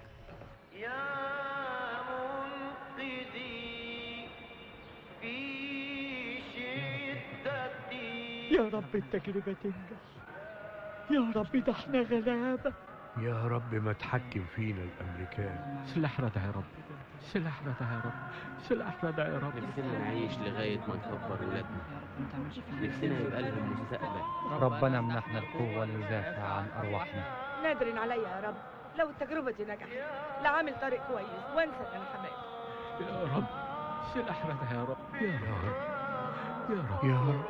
يا رب التجربة تنجح يا رب ده احنا غلابة يا رب ما تحكم فينا الامريكان سلاحنا ده يا رب سلاحنا ده يا رب سلاحنا ده يا رب نفسنا نعيش لغاية ما نكبر ولادنا نفسنا يبقى لهم مستقبل ربنا امنحنا القوة لندافع عن أرواحنا نادر عليا يا رب لو التجربة دي نجحت لعامل طريق كويس وانسى يا حماد يا رب سلاحنا ده يا رب يا رب يا رب يا رب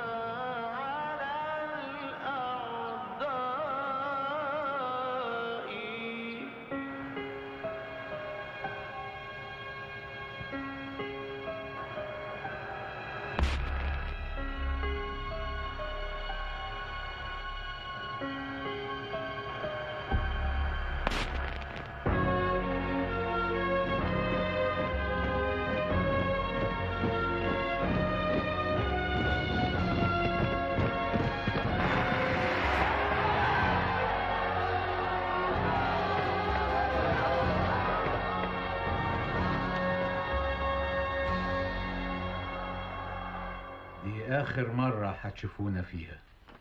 دي آخر مرة هتشوفونا فيها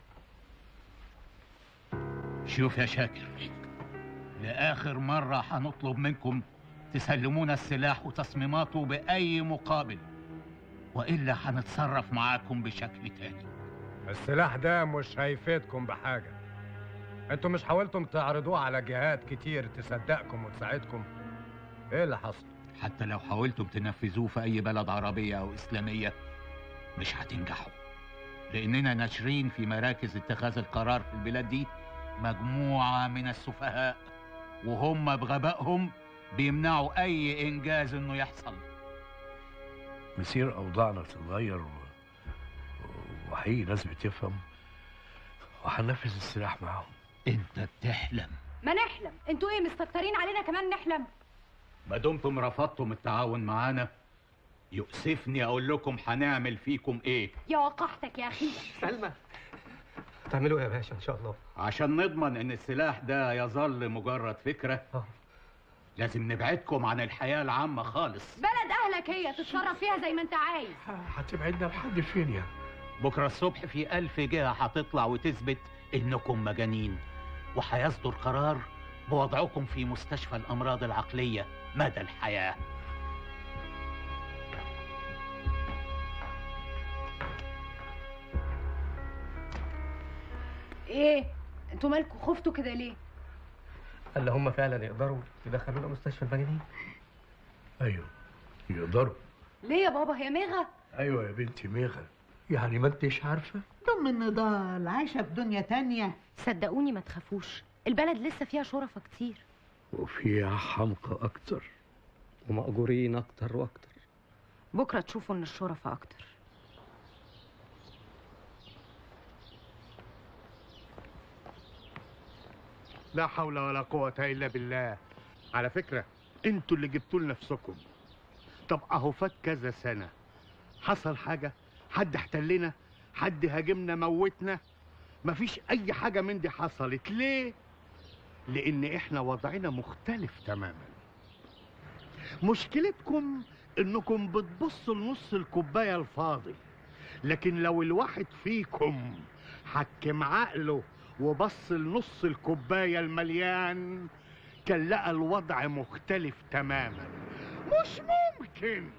شوف يا شاكر لآخر مرة هنطلب منكم تسلمونا السلاح وتصميماته بأي مقابل وإلا هنتصرف معاكم بشكل تاني السلاح ده مش هيفيدكم بحاجة انتوا مش حاولتم تعرضوه على جهات كتير تصدقكم وتساعدكم ايه اللي حصل حتى لو حاولتم تنفذوه في أي بلد عربية أو إسلامية مش هتنجحوا لأننا ناشرين في مراكز اتخاذ القرار في البلاد دي مجموعة من السفهاء وهم بغبائهم بيمنعوا أي إنجاز إنه يحصل مسير اوضاعنا تتغير و... وحقيقي ناس بتفهم وهننفذ السلاح معاهم أنت بتحلم ما نحلم انتوا ايه مستكترين علينا كمان نحلم ما دمتم رفضتم التعاون معانا يؤسفني أقول لكم هنعمل فيكم إيه يا وقحتك يا اخي سلمى تعملوا ايه يا باشا ان شاء الله عشان نضمن ان السلاح ده يظل مجرد فكرة لازم نبعدكم عن الحياة العامة خالص بلد اهلك هي تتصرف فيها زي ما انت عايز هتبعدنا لحد فين يعني بكرة الصبح في ألف جهة هتطلع وتثبت إنكم مجانين وهيصدر قرار بوضعكم في مستشفى الأمراض العقلية مدى الحياة ايه انتوا مالكوا خفتوا كده ليه اللي هم فعلا يقدروا يدخلونا مستشفى المجانين ايوه يقدروا ليه يا بابا هي ميغا ايوه يا بنتي ميغا يعني ما انتش عارفه ضم النضال عايشة في دنيا تانية صدقوني ما تخافوش البلد لسه فيها شرفة كتير وفيها حمقى اكتر ومأجورين اكتر واكتر بكرة تشوفوا ان الشرفة اكتر لا حول ولا قوة إلا بالله على فكرة انتوا اللي جبتوا لنفسكم طب اهو فات كذا سنة حصل حاجة حد احتلنا حد هاجمنا موتنا مفيش اي حاجة من دي حصلت ليه لان احنا وضعنا مختلف تماما مشكلتكم انكم بتبصوا لنص الكوباية الفاضي لكن لو الواحد فيكم حكم عقله وبص لنص الكوباية المليان كان لقى الوضع مختلف تماما مش ممكن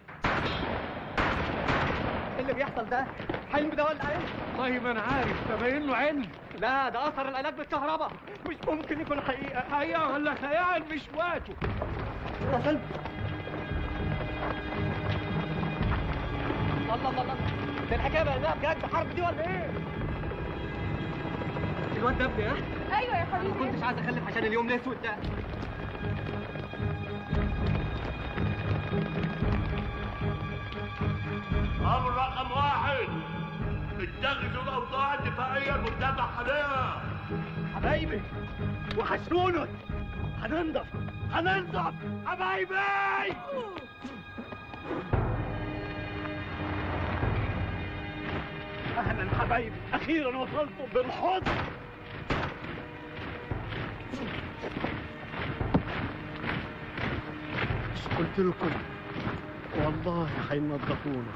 ايه اللي بيحصل ده؟ حلم ده ولا ايه؟ والله ما انا عارف ده باين له علم لا ده اثر الالات بالكهرباء مش ممكن يكون حقيقه حقيقه ولا خيال مش وقته يا سلمى الله الله الله ده الحكايه بقى لها بجد حرب دي ولا ايه؟ الواد ده ابني ها؟ ايوه يا حبيبي ما كنتش عايز اخلف عشان اليوم الاسود ده امر رقم واحد اتخذوا الاوضاع الدفاعيه المتبع عليها حبايبي وحشونا هننضف هننضف حبايبي اهلا حبايبي اخيرا وصلتم بالحضن مش قلت لكم والله هينضفونا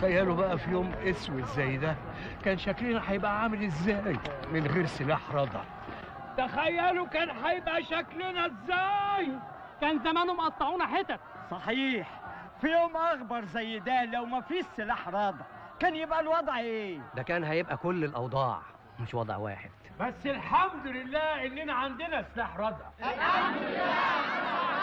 تخيلوا بقى في يوم اسود زي ده كان شكلنا هيبقى عامل ازاي من غير سلاح رضع تخيلوا كان هيبقى شكلنا ازاي كان زمانه مقطعونا حتت صحيح في يوم اخبر زي ده لو ما فيش سلاح رادع كان يبقى الوضع ايه ده كان هيبقى كل الاوضاع مش وضع واحد بس الحمد لله اننا عندنا سلاح رضع الحمد لله